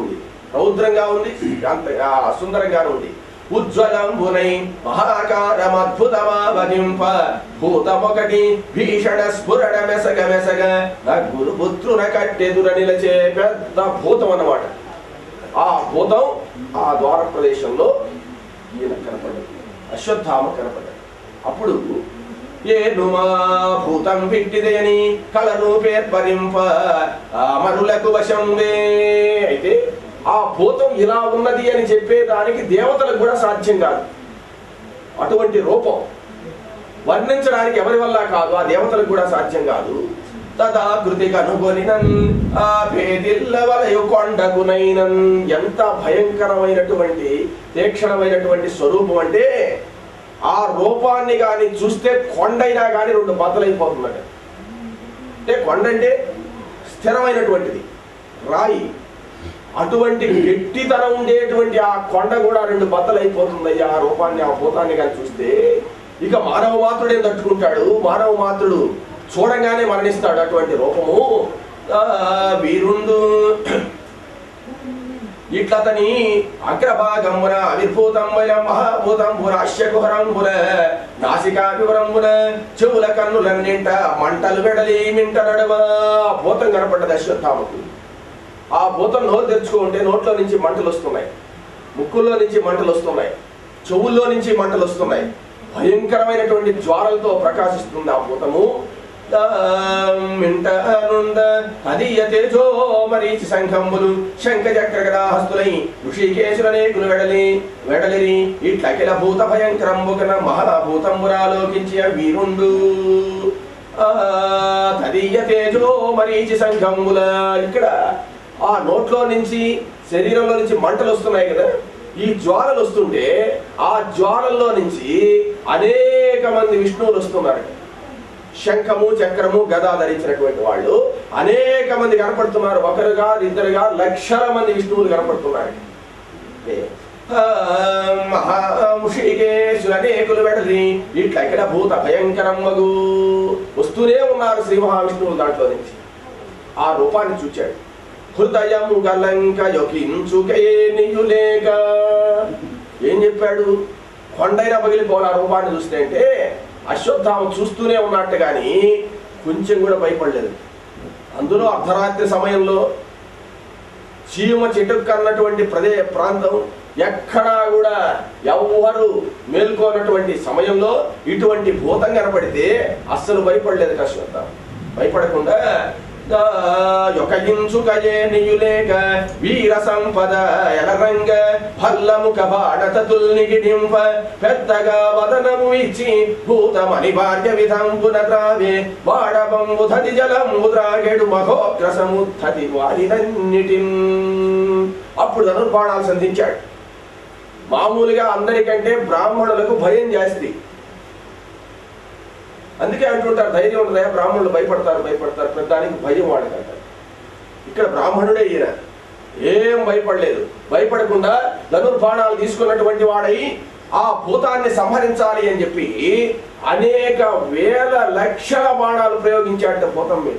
రౌద్రంగా ఉంది అంత ఆ, సుందరంగాను ఉంది ఉజ్వలంబునై మహాకారమద్భుతమావగింప భూతమొకటి భీషణ స్ఫురణ మెసగ మెసగ నగ్గురు పుత్రున కట్టెదుర నిలచే పెద్ద భూతం అన్నమాట ఆ భూతం ఆ ద్వార ప్రదేశంలో ఈయన కనపడ్డాడు అశ్వత్థామ కనపడ్డాడు అప్పుడు ఏనుమా భూతం విట్టిదేని కలను పేర్పరింప అమరులకు వశంవే అయితే ఆ భూతం ఇలా ఉన్నది అని చెప్పేదానికి దేవతలకు కూడా సాధ్యం కాదు అటువంటి రూపం వర్ణించడానికి ఎవరి వల్ల కాదు ఆ దేవతలకు కూడా సాధ్యం కాదు తదాకృతి కనుగొనినన్ ఆ భేదిల్ల వలయు కొండకునైనన్ ఎంత భయంకరమైనటువంటి తీక్షణమైనటువంటి స్వరూపం అంటే ఆ రూపాన్ని గాని చూస్తే కొండైనా గాని రెండు బద్దలైపోతుందట అంటే కొండ అంటే స్థిరమైనటువంటిది రాయి అటువంటి గట్టితనం ఉండేటువంటి ఆ కొండ కూడా రెండు బద్దలైపోతుంది ఆ రూపాన్ని ఆ భూతాన్ని కానీ చూస్తే ఇక మానవ మాత్రుడే తట్టుకుంటాడు మానవ మాత్రుడు చూడంగానే మరణిస్తాడు అటువంటి రూపము ఆ, వీరుండు ఇట్లతని అగ్రభాగమున అవిర్భూతంబుల మహాభూతంబున అశ్యకుహరంబున నాసికాభివరంబున చెవుల కన్నులన్నింట మంటలు వెడలి మింట నడవ భూతం కనపడ్డది అశ్వత్థామకు ఆ భూతం నోరు తెరుచుకుంటే నోట్లో నుంచి మంటలు వస్తున్నాయి ముక్కుల్లో నుంచి మంటలు వస్తున్నాయి చెవుల్లో నుంచి మంటలు వస్తున్నాయి భయంకరమైనటువంటి జ్వాలలతో ప్రకాశిస్తుంది ఆ భూతము మింటనుండ తదీయ తేజో మరీచి శంఖంబులు శంఖ చక్ర గదాహస్తులై ఋషికేశులనేకులు వెడలి వెడలిరి ఇట్లకిల భూత భయంకరంబుకన మహాభూతంబురాలోకించి ఆ వీరుండు ఆ, తదీయ తేజో మరీచి సంఘముల ఇక్కడ ఆ నోట్లో నుంచి శరీరంలో నుంచి మంటలు వస్తున్నాయి కదా ఈ జ్వాలలు వస్తుంటే ఆ జ్వాలల్లో నుంచి అనేక మంది విష్ణువులు వస్తున్నారు శంఖము చక్రము గదా ధరించినటువంటి వాళ్ళు అనేక మంది కనపడుతున్నారు ఒకరుగా ఇద్దరుగా లక్షల మంది విష్ణువులు కనపడుతున్నారు మహాముషికేశులు అనేకులు వెడలి ఇట్లా ఇక్కడ భూత భయంకరమ్మగు వస్తూనే ఉన్నారు శ్రీ మహావిష్ణువులు దాంట్లో నుంచి ఆ రూపాన్ని చూచాడు హృదయం గలంక యొకించుకే నియులేక ఏం చెప్పాడు కొండైనా పగిలిపోవాలి ఆ రూపాన్ని చూస్తే అంటే అశ్వత్థామ చూస్తూనే ఉన్నట్టు కానీ కొంచెం కూడా భయపడలేదు అందులో అర్ధరాత్రి సమయంలో చీమ చెట్టుకు కన్నటువంటి ప్రదే ప్రాంతం ఎక్కడా కూడా ఎవ్వరు మేల్కోనటువంటి సమయంలో ఇటువంటి భూతం కనపడితే అస్సలు భయపడలేదు అశ్వత్థామ భయపడకుండా యొకయించుకయే నియులేక వీర సంపద ఎలరంగ భల్లముఖ బాడతతుల్ నిగిడింప పెద్దగా వదనము ఇచ్చి భూతమని భార్య విధంబున ద్రావే వాడబంబు ధది జలంబు ద్రాగెడు మహోగ్రసముద్ధతి వారినన్నిటిన్ అప్పుడు ధనుర్బాణాలు సంధించాడు మామూలుగా అందరికంటే బ్రాహ్మణులకు భయం జాస్తి అందుకే అంటుంటారు ధైర్యం ఉండదా బ్రాహ్మణులు భయపడతారు భయపడతారు పెద్దానికి భయం వాడకంటారు ఇక్కడ బ్రాహ్మణుడే ఈయన ఏం భయపడలేదు భయపడకుండా ధనుర్బాణాలు తీసుకున్నటువంటి వాడై ఆ భూతాన్ని సంహరించాలి అని చెప్పి అనేక వేల లక్షల బాణాలు ప్రయోగించాడు భూతం మీద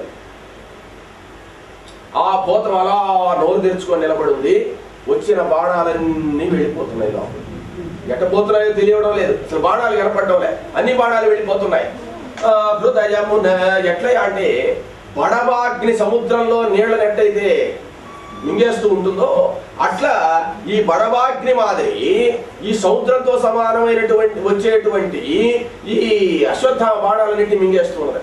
ఆ భూతం అలా నోరు తెరుచుకొని నిలబడి ఉంది వచ్చిన బాణాలన్నీ వెళ్ళిపోతున్నాయి లోపల ఎట్ట పోతున్నాయో తెలియడం లేదు అసలు బాణాలు కనపడడం లే అన్ని బాణాలు వెళ్ళిపోతున్నాయి ఆ, హృదయమున ఎట్లా అంటే బడబాగ్ని సముద్రంలో నీళ్ళని ఎట్టయితే మింగేస్తూ ఉంటుందో అట్లా ఈ బడబాగ్ని మాదిరి ఈ సముద్రంతో సమానమైనటువంటి వచ్చేటువంటి ఈ అశ్వత్థామ బాణాలన్నింటినీ మింగేస్తూ ఉన్నది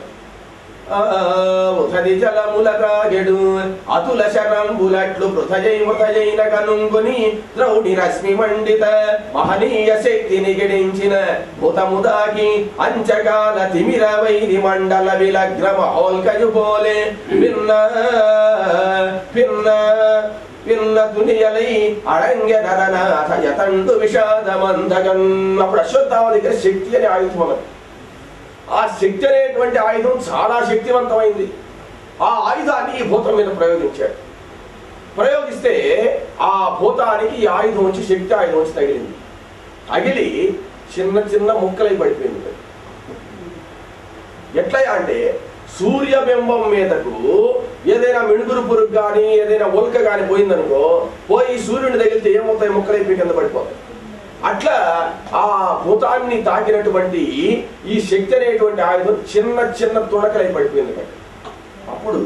ఉథది జలముల త్రాగెడు అతుల శరంబులట్లు పృథజై మృతజైన కనుంగుని ద్రౌడి రశ్మి మండిత మహనీయ శక్తి నిగడించిన భూతముదాకి అంచకాల తిమిర వైరి మండల విలగ్ర మహోల్కయు పోలే పిన్న పిన్న పిన్న దునియలై అడంగె నరనాథ యతండు విషాదమందగన్ అప్పుడు అశ్వత్థామ దగ్గర శక్తి అనే ఆయుధం ఉన్నది ఆ శక్తి అనేటువంటి ఆయుధం చాలా శక్తివంతమైంది ఆ ఆయుధాన్ని ఈ భూతం మీద ప్రయోగించాడు ప్రయోగిస్తే ఆ భూతానికి ఈ ఆయుధం వచ్చి శక్తి ఆయుధం వచ్చి తగిలింది తగిలి చిన్న చిన్న ముక్కలై పడిపోయింది ఎట్లా అంటే సూర్యబింబం మీదకు ఏదైనా మిణుగురు పురుగు కానీ ఏదైనా ఉల్క కానీ పోయిందనుకో పోయి సూర్యుని తగిలితే ఏమవుతాయి ముక్కలైపోయి కింద పడిపోతాయి అట్లా ఆ భూతాన్ని తాకినటువంటి ఈ శక్తి అనేటువంటి ఆయుధం చిన్న చిన్న తుణకలై పడిపోయింది అక్కడ. అప్పుడు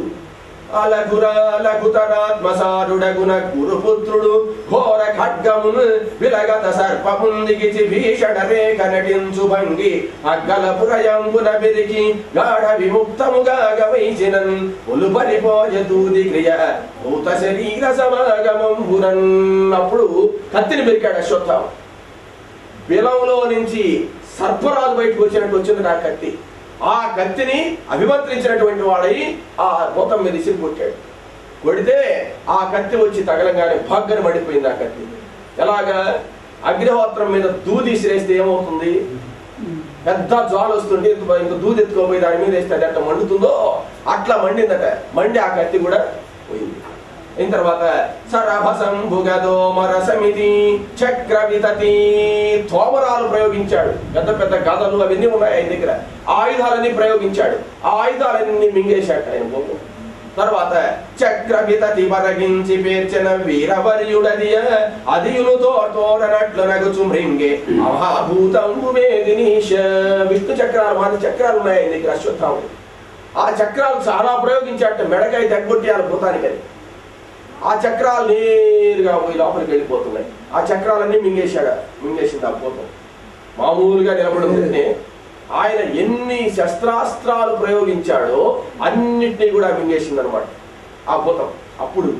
అలగురాలగుతరాత్మసారుడగున గురుపుత్రుడు ఘోర ఖడ్గమును విలగత సర్పముందిగిచి భీషణ రేఖ నటించు భంగి అగ్గల పురయంబున బెరికి గాఢ విముక్తముగా గవైచినన్ ఒలుపరిపోజ దూది క్రియ భూత శరీర సమాగమంబురన్ అప్పుడు కత్తిని పెరికాడు అశ్వత్థామ బిలంలో నుంచి సర్పరాజు బయటకు వచ్చినట్టు వచ్చింది ఆ కత్తి ఆ కత్తిని అభిమంత్రించినటువంటి వాడై ఆ భూతం మీద ఇసిరి కొట్టాడు కొడితే ఆ కత్తి వచ్చి తగలంగానే భగ్గన పడిపోయింది ఆ కత్తి ఎలాగా అగ్నిహోత్రం మీద దూది ఇసిరేస్తే ఏమవుతుంది పెద్ద జ్వాల వస్తుంటే ఇంత ఇంత దూది ఎత్తుకోపోయి దాని మీద వేస్తే అది ఎట్లా మండుతుందో అట్లా మండిందట మండి ఆ కత్తి కూడా పోయింది అయిన తర్వాత సరభసంభుగదో మరసమితి చక్ర వితతి తోమరాలు ప్రయోగించాడు పెద్ద పెద్ద గదలు అవన్నీ ఉన్నాయి ఆయన దగ్గర ఆ ఆయుధాలన్నీ ప్రయోగించాడు ఆ ఆయుధాలన్నీ మింగేశాడు ఆయన బొమ్మ తర్వాత చక్ర వితతి వరగించి పేర్చిన వీరవర్యుడదియ అదియునుతో తోరనట్లు నగుచు మృంగే అమహాభూతంబు వేదినీశ విష్ణు చక్రాలు మన చక్రాలు ఉన్నాయి ఆయన దగ్గర అశ్వత్థాముడు ఆ చక్రాలు చాలా ప్రయోగించాట మెడకాయ తగ్గొట్టేయాలి భూతానికని ఆ చక్రాలు నేరుగా పోయి లోపలికి వెళ్ళిపోతున్నాయి ఆ చక్రాలన్నీ మింగేశాడు మింగేసింది ఆ భూతం మామూలుగా నిలబడుతుంటే ఆయన ఎన్ని శస్త్రాస్త్రాలు ప్రయోగించాడో అన్నిటినీ కూడా మింగేసింది అనమాట ఆ భూతం అప్పుడు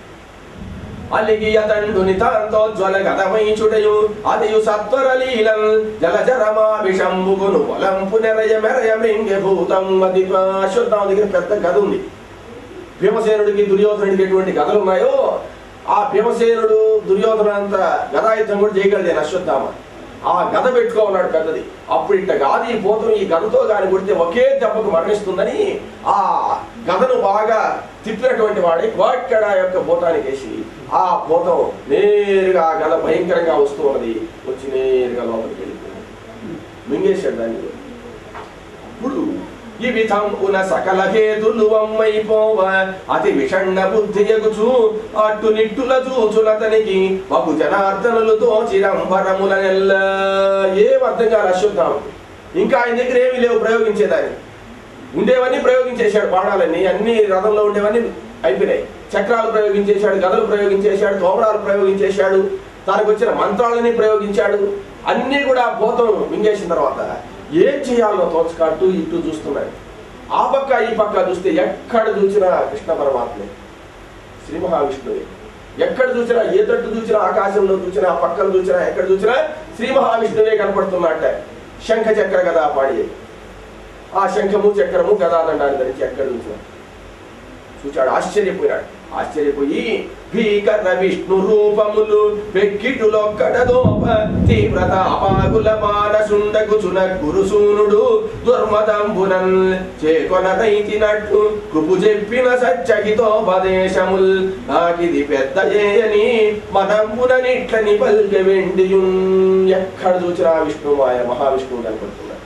అలిగి అతండు నితాంతో జ్వల గదమై చుడయు అదియు సత్వర లీలం జల జరమా విషంబుగును వలంపు నెరయ మెరయ మృంగె భూతం అది అశ్వత్థామ దగ్గర పెద్ద గద ఉంది భీమసేనుడికి దుర్యోధనుడికి ఎటువంటి గదలు ఉన్నాయో ఆ భీమసేనుడు దుర్యోధన అంత గదాయుద్ధం కూడా చేయగలిదే అశ్వత్థామ ఆ గద పెట్టుకోమన్నాడు పెద్దది అప్పుడు ఇట్ట కాదు ఈ పోతం ఈ గదతో దాన్ని కొడితే ఒకే దెబ్బకు మరణిస్తుందని ఆ గదను బాగా తిప్పినటువంటి వాడి వాక్కడ యొక్క భూతానికి వేసి ఆ భూతం నేరుగా ఆ గద భయంకరంగా వస్తూ ఉన్నది వచ్చి నేరుగా లోపలికి వెళ్ళిపోయింది మింగేశాడు దాన్ని అప్పుడు ఈ విధంపున సకల హేతులు అమ్మైపోవ అతి విషణ్ణ బుద్ధి ఎగుచు అట్టు నిట్టుల చూచులతనికి బహు జనార్దనులు తోచిరంభరముల నెల్ల ఏం అర్థం కాదు అశ్వత్థామ ఇంకా ఆయన దగ్గర ఏమీ లేవు ప్రయోగించేదాన్ని ఉండేవన్నీ ప్రయోగించేశాడు బాణాలన్నీ అన్ని రథంలో ఉండేవన్నీ అయిపోయినాయి చక్రాలు ప్రయోగించేశాడు గదలు ప్రయోగించేశాడు తోమరాలు ప్రయోగించేశాడు దానికి వచ్చిన మంత్రాలని ప్రయోగించాడు అన్నీ కూడా భూతం మింగేసిన తర్వాత ఏం చేయాలో తోచక అటు ఇటు చూస్తున్నాడు ఆ పక్క ఈ పక్క చూస్తే ఎక్కడ చూసినా కృష్ణ పరమాత్మే శ్రీ మహావిష్ణువే ఎక్కడ చూసినా ఏ తట్టు చూసినా ఆకాశంలో చూసినా ఆ పక్కన చూసినా ఎక్కడ చూసినా శ్రీ మహావిష్ణువే కనపడుతున్నట్ట శంఖ చక్ర గదా పాడి ఆ శంఖము చక్రము గదాదండాన్ని ధరించి ఎక్కడ చూసినా చూచాడు ఆశ్చర్యపోయినాడు ఆశ్చర్యపోయి భీకర విష్ణు రూపములు వెక్కిటులొక్కడదోప తీవ్రతాపాగుల మానసుండగుచున గురుసూనుడు దుర్మదంబునన్ చేకొనదైతినట్లు కృపు చెప్పిన సత్యహితోపదేశముల్ నాకిది పెద్ద చేయని మనంబుననిట్లని పల్కె వెండియున్ ఎక్కడ చూచినా విష్ణుమాయ మహావిష్ణువు కనపడుతున్నాడు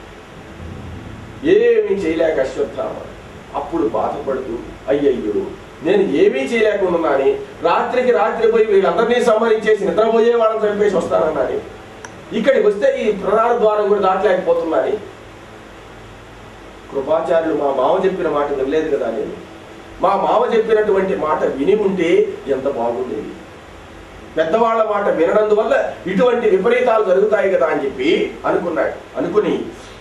ఏమీ చేయలేక అశ్వత్థామ అప్పుడు బాధపడుతూ అయ్యయ్యో నేను ఏమీ చేయలేకున్నానని రాత్రికి రాత్రి పోయి వీళ్ళందరినీ సంహరించేసి నిద్రపోయే వాళ్ళని చంపేసి వస్తానన్నాని ఇక్కడికి వస్తే ఈ ప్రధాన ద్వారం కూడా దాటలేకపోతున్నాని కృపాచార్యులు మా మామ చెప్పిన మాట వినలేదు కదా నేను మా మామ చెప్పినటువంటి మాట విని ఉంటే ఎంత బాగుండేది పెద్దవాళ్ళ మాట వినడందువల్ల ఇటువంటి విపరీతాలు జరుగుతాయి కదా అని చెప్పి అనుకున్నాడు అనుకుని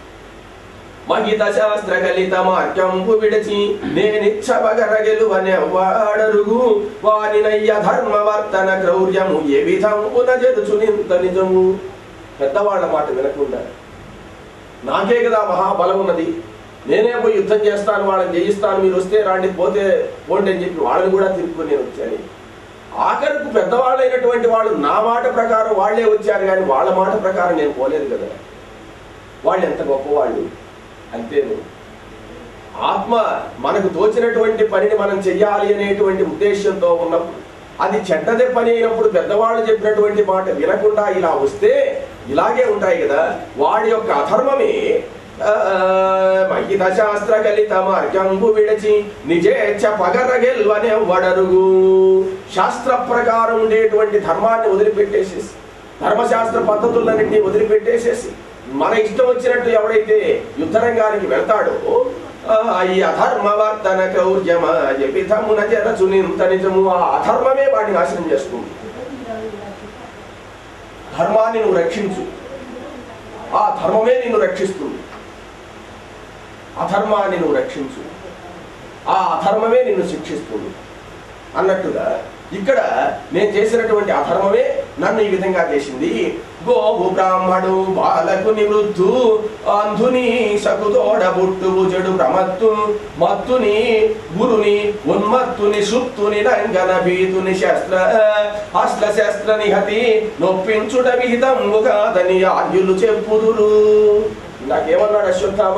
మహిత శాస్త్ర కలిత మార్గంపు విడచి నేనిచ్చబగరగెలువనే వాడరుగు వానినయ్య ధర్మవర్తన క్రౌర్యము ఏ విధంపున జరుచునింత నిజము పెద్దవాళ్ళ మాట వినకుండా నాకే కదా మహాబలం ఉన్నది నేనే పోయి యుద్ధం చేస్తాను వాళ్ళని జయిస్తాను మీరు వస్తే రాండి పోతే పోండి అని చెప్పి వాళ్ళని కూడా తిరుపుకొని నేను వచ్చాను ఆఖరికి పెద్దవాళ్ళైనటువంటి వాళ్ళు నా మాట ప్రకారం వాళ్ళే వచ్చారు కానీ వాళ్ళ మాట ప్రకారం నేను పోలేదు కదా వాళ్ళు ఎంత గొప్పవాళ్ళు అంతేను ఆత్మ మనకు తోచినటువంటి పనిని మనం చెయ్యాలి అనేటువంటి ఉద్దేశంతో ఉన్నప్పుడు అది చెడ్డదే పని అయినప్పుడు పెద్దవాళ్ళు చెప్పినటువంటి మాట వినకుండా ఇలా వస్తే ఇలాగే ఉంటాయి కదా వాడి యొక్క అధర్మమే మహిత శాస్త్ర కలిత మార్గంబు విడచి నిజేచ్ఛ పగర గెల్వనే వడరుగు శాస్త్ర ప్రకారం ఉండేటువంటి ధర్మాన్ని వదిలిపెట్టేసేసి ధర్మశాస్త్ర పద్ధతులన్నింటినీ వదిలిపెట్టేసేసి మన ఇష్టం వచ్చినట్టు ఎవడైతే యుద్ధరంగానికి వెళ్తాడో ఆ, ఈ అధర్మవర్తన క్రౌర్యమ విధమున జరచు నింత నిజము ఆ అధర్మమే వాడిని నాశనం చేస్తుంది ధర్మాన్ని నువ్వు రక్షించు ఆ ధర్మమే నిన్ను రక్షిస్తుంది అధర్మాన్ని నువ్వు రక్షించు ఆ అధర్మమే నిన్ను శిక్షిస్తుంది అన్నట్టుగా ఇక్కడ నేను చేసినటువంటి అధర్మమే నన్ను ఈ విధంగా చేసింది గోవు బ్రాహ్మడు బాలకు నివృత్తు అంధుని సకుతోడ బుట్టువు జడు ప్రమత్తు మత్తుని గురుని ఉన్మత్తుని సుప్తుని రంగన భీతుని శస్త్ర అస్ల శస్త్ర నిహతి నొప్పించుట విహితము కాదని ఆర్యులు చెప్పుదురు నాకేమన్నాడు అశ్వత్థామ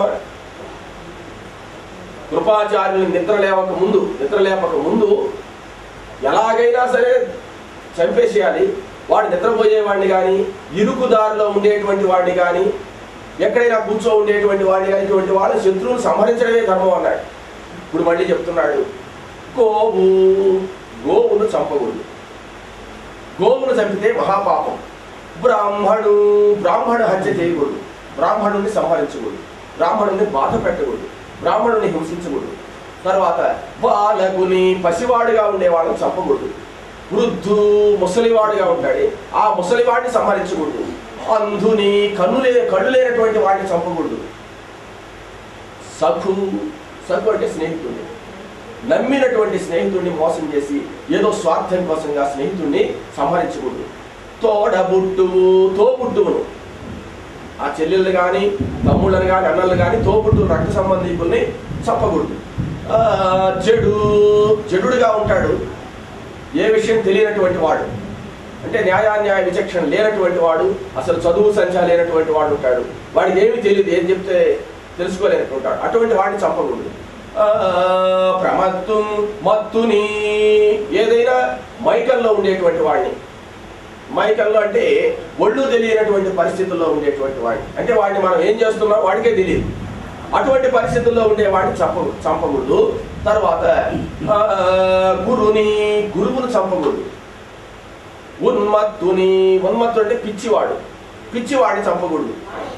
కృపాచార్యులు నిద్ర లేవక ముందు నిద్ర లేపక ముందు ఎలాగైనా సరే చంపేసేయాలి వాడు నిద్రపోయేవాడిని కానీ ఇరుకు దారిలో ఉండేటువంటి వాడిని కానీ ఎక్కడైనా కూర్చో ఉండేటువంటి వాడిని కానీ ఇటువంటి వాళ్ళ శత్రువులు సంహరించడమే ధర్మం అన్నాడు ఇప్పుడు మళ్ళీ చెప్తున్నాడు గోవు గోవును చంపకూడదు గోవును చంపితే మహాపాపం బ్రాహ్మడు బ్రాహ్మణ హత్య చేయకూడదు బ్రాహ్మణుని సంహరించకూడదు బ్రాహ్మణుని బాధ పెట్టకూడదు బ్రాహ్మణుని హింసించకూడదు తర్వాత బాలకుని పసివాడుగా ఉండేవాళ్ళని చంపకూడదు వృద్ధు ముసలివాడుగా ఉంటాడు ఆ ముసలివాడిని సంహరించకూడదు అంధుని కన్నులే కళ్ళు లేనటువంటి వాడిని చంపకూడదు సఖు సఖు అంటే స్నేహితుడిని నమ్మినటువంటి స్నేహితుడిని మోసం చేసి ఏదో స్వార్థం కోసంగా స్నేహితుడిని సంహరించకూడదు తోడబుట్టువు తోబుట్టువును ఆ చెల్లెళ్ళు కానీ తమ్ముళ్ళని కానీ అన్నలు కానీ తోబుట్టు రక్త సంబంధికుల్ని చంపకూడదు ఆ, జడు జడుడుగా ఉంటాడు ఏ విషయం తెలియనటువంటి వాడు అంటే న్యాయాన్యాయ విచక్షణ లేనటువంటి వాడు అసలు చదువు సంఖ్య లేనటువంటి వాడు ఉంటాడు వాడికి ఏమి తెలియదు ఏం చెప్తే తెలుసుకోలేనట్టుంటాడు అటువంటి వాడిని చంపకూడదు ఆ, ప్రమత్తు మత్తుని ఏదైనా మైకల్లో ఉండేటువంటి వాడిని మైకల్లో అంటే ఒళ్ళు తెలియనటువంటి పరిస్థితుల్లో ఉండేటువంటి వాడిని అంటే వాడిని మనం ఏం చేస్తున్నాం వాడికే తెలియదు అటువంటి పరిస్థితుల్లో ఉండే వాడిని చంప చంపకూడదు తర్వాత ఆ, గురుని గురువును చంపకూడదు ఉన్మత్తుని ఉన్మత్తు అంటే పిచ్చివాడు పిచ్చివాడిని చంపకూడదు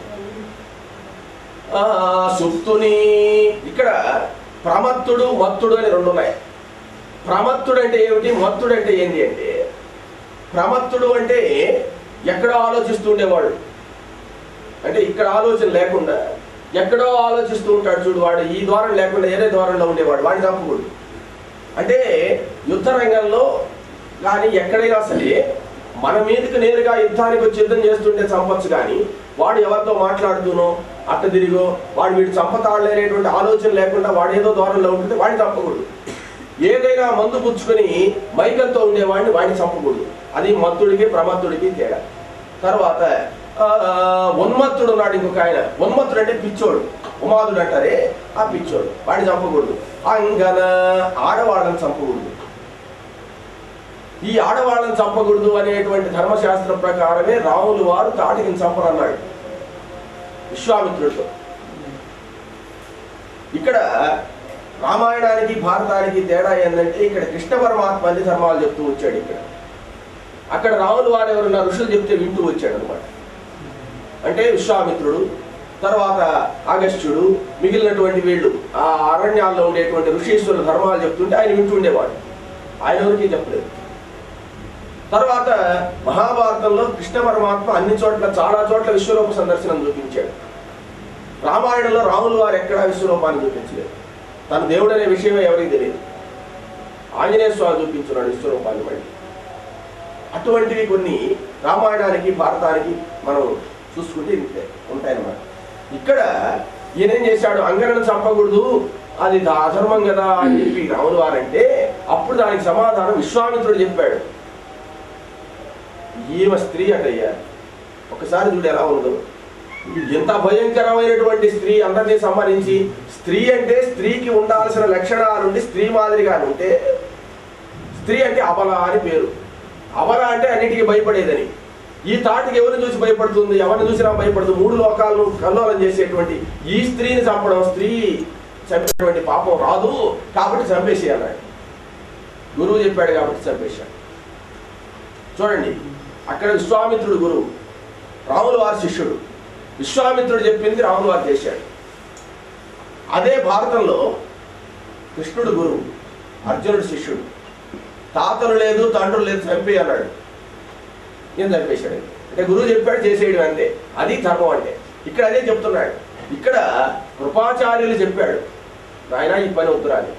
ఆ, సుప్తుని ఇక్కడ ప్రమత్తుడు మత్తుడు అని రెండు ఉన్నాయి ప్రమత్తుడు అంటే ఏమిటి మత్తుడు అంటే ఏంటి అంటే ప్రమత్తుడు అంటే ఎక్కడో ఆలోచిస్తూ ఉండేవాడు అంటే ఇక్కడ ఆలోచన లేకుండా ఎక్కడో ఆలోచిస్తూ ఉంటాడు చూడు వాడు ఈ ద్వారం లేకుండా ఏదే ద్వారంలో ఉండేవాడు వాడిని చంపకూడదు అంటే యుద్ధ రంగంలో కానీ ఎక్కడైనా సరే మన మీదకి నేరుగా యుద్ధానికి వచ్చి యుద్ధం చేస్తుంటే చంపొచ్చు కానీ వాడు ఎవరితో మాట్లాడుతూనో అట్ట తిరిగో వాడు వీడు చంపతాడలేనటువంటి ఆలోచన లేకుండా వాడు ఏదో ద్వారంలో ఉంటుంటే వాడిని చంపకూడదు ఏదైనా మందు పుచ్చుకొని మైకంతో ఉండేవాడిని వాడిని చంపకూడదు అది మత్తుడికి ప్రమత్తుడికి తేడా తర్వాత ఆ, ఉన్మత్తుడు ఉన్నాడు ఇంకొక ఆయన ఉన్మత్తుడు అంటే పిచ్చోడు ఉమాదుడు అంటారే ఆ పిచ్చోడు వాడిని చంపకూడదు అంగన ఆడవాళ్ళని చంపకూడదు ఈ ఆడవాళ్ళని చంపకూడదు అనేటువంటి ధర్మశాస్త్ర ప్రకారమే రాములు వారు తాటిని చంపనన్నాడు విశ్వామిత్రుడితో ఇక్కడ రామాయణానికి భారతానికి తేడా ఏంటంటే ఇక్కడ కృష్ణ పరమాత్మ అన్ని ధర్మాలు చెప్తూ వచ్చాడు ఇక్కడ అక్కడ రాములు వారు ఎవరన్నా ఋషులు చెప్తే వింటూ వచ్చాడు అనమాట అంటే విశ్వామిత్రుడు తర్వాత అగస్త్యుడు మిగిలినటువంటి వీళ్ళు ఆ అరణ్యాల్లో ఉండేటువంటి ఋషీశ్వర ధర్మాలు చెప్తుంటే ఆయన వింటుండేవాడు ఆయన ఎవరికి చెప్పలేదు తర్వాత మహాభారతంలో కృష్ణ పరమాత్మ అన్ని చోట్ల చాలా చోట్ల విశ్వరూప సందర్శనం చూపించాడు రామాయణంలో రాములు వారు ఎక్కడా విశ్వరూపాన్ని చూపించలేదు తన దేవుడు అనే విషయమే ఎవరికి తెలియదు ఆంజనేయ స్వామి చూపించున్నాడు విశ్వరూపాన్ని మళ్ళీ అటువంటివి కొన్ని రామాయణానికి భారతానికి మనం చూసుకుంటే ఇంతే ఉంటాయన్నమాట ఇక్కడ ఈయన ఏం చేశాడు అంగనను చంపకూడదు అది దా- అధర్మం కదా అని చెప్పి రాములు వారంటే అప్పుడు దానికి సమాధానం విశ్వామిత్రుడు చెప్పాడు ఈమె స్త్రీ అటయ్యా ఒకసారి చూడు ఎలా ఉందో ఎంత భయంకరమైనటువంటి స్త్రీ అందరినీ సంహరించి స్త్రీ అంటే స్త్రీకి ఉండాల్సిన లక్షణాలుండి స్త్రీ మాదిరిగా ఉంటే స్త్రీ అంటే అబల అని పేరు అబల అంటే అన్నిటికీ భయపడేదని ఈ తాటికి ఎవరిని చూసి భయపడుతుంది ఎవరిని చూసినా భయపడుతుంది మూడు లోకాలను కల్లోలం చేసేటువంటి ఈ స్త్రీని చంపడం స్త్రీ చంపేటువంటి పాపం రాదు కాబట్టి చంపేసి అన్నాడు గురువు చెప్పాడు కాబట్టి చంపేశాడు చూడండి అక్కడ విశ్వామిత్రుడు గురువు రాముల వారి శిష్యుడు విశ్వామిత్రుడు చెప్పింది రాముల వారు చేశాడు అదే భారతంలో కృష్ణుడు గురువు అర్జునుడు శిష్యుడు తాతలు లేదు తండ్రులు లేదు చంపి అన్నాడు నేను చంపేశాడు అంటే గురువు చెప్పాడు చేసేయడం అంతే అది ధర్మం అంటే ఇక్కడ అదే చెప్తున్నాడు ఇక్కడ కృపాచార్యులు చెప్పాడు నాయన ఈ పని వద్దురా అని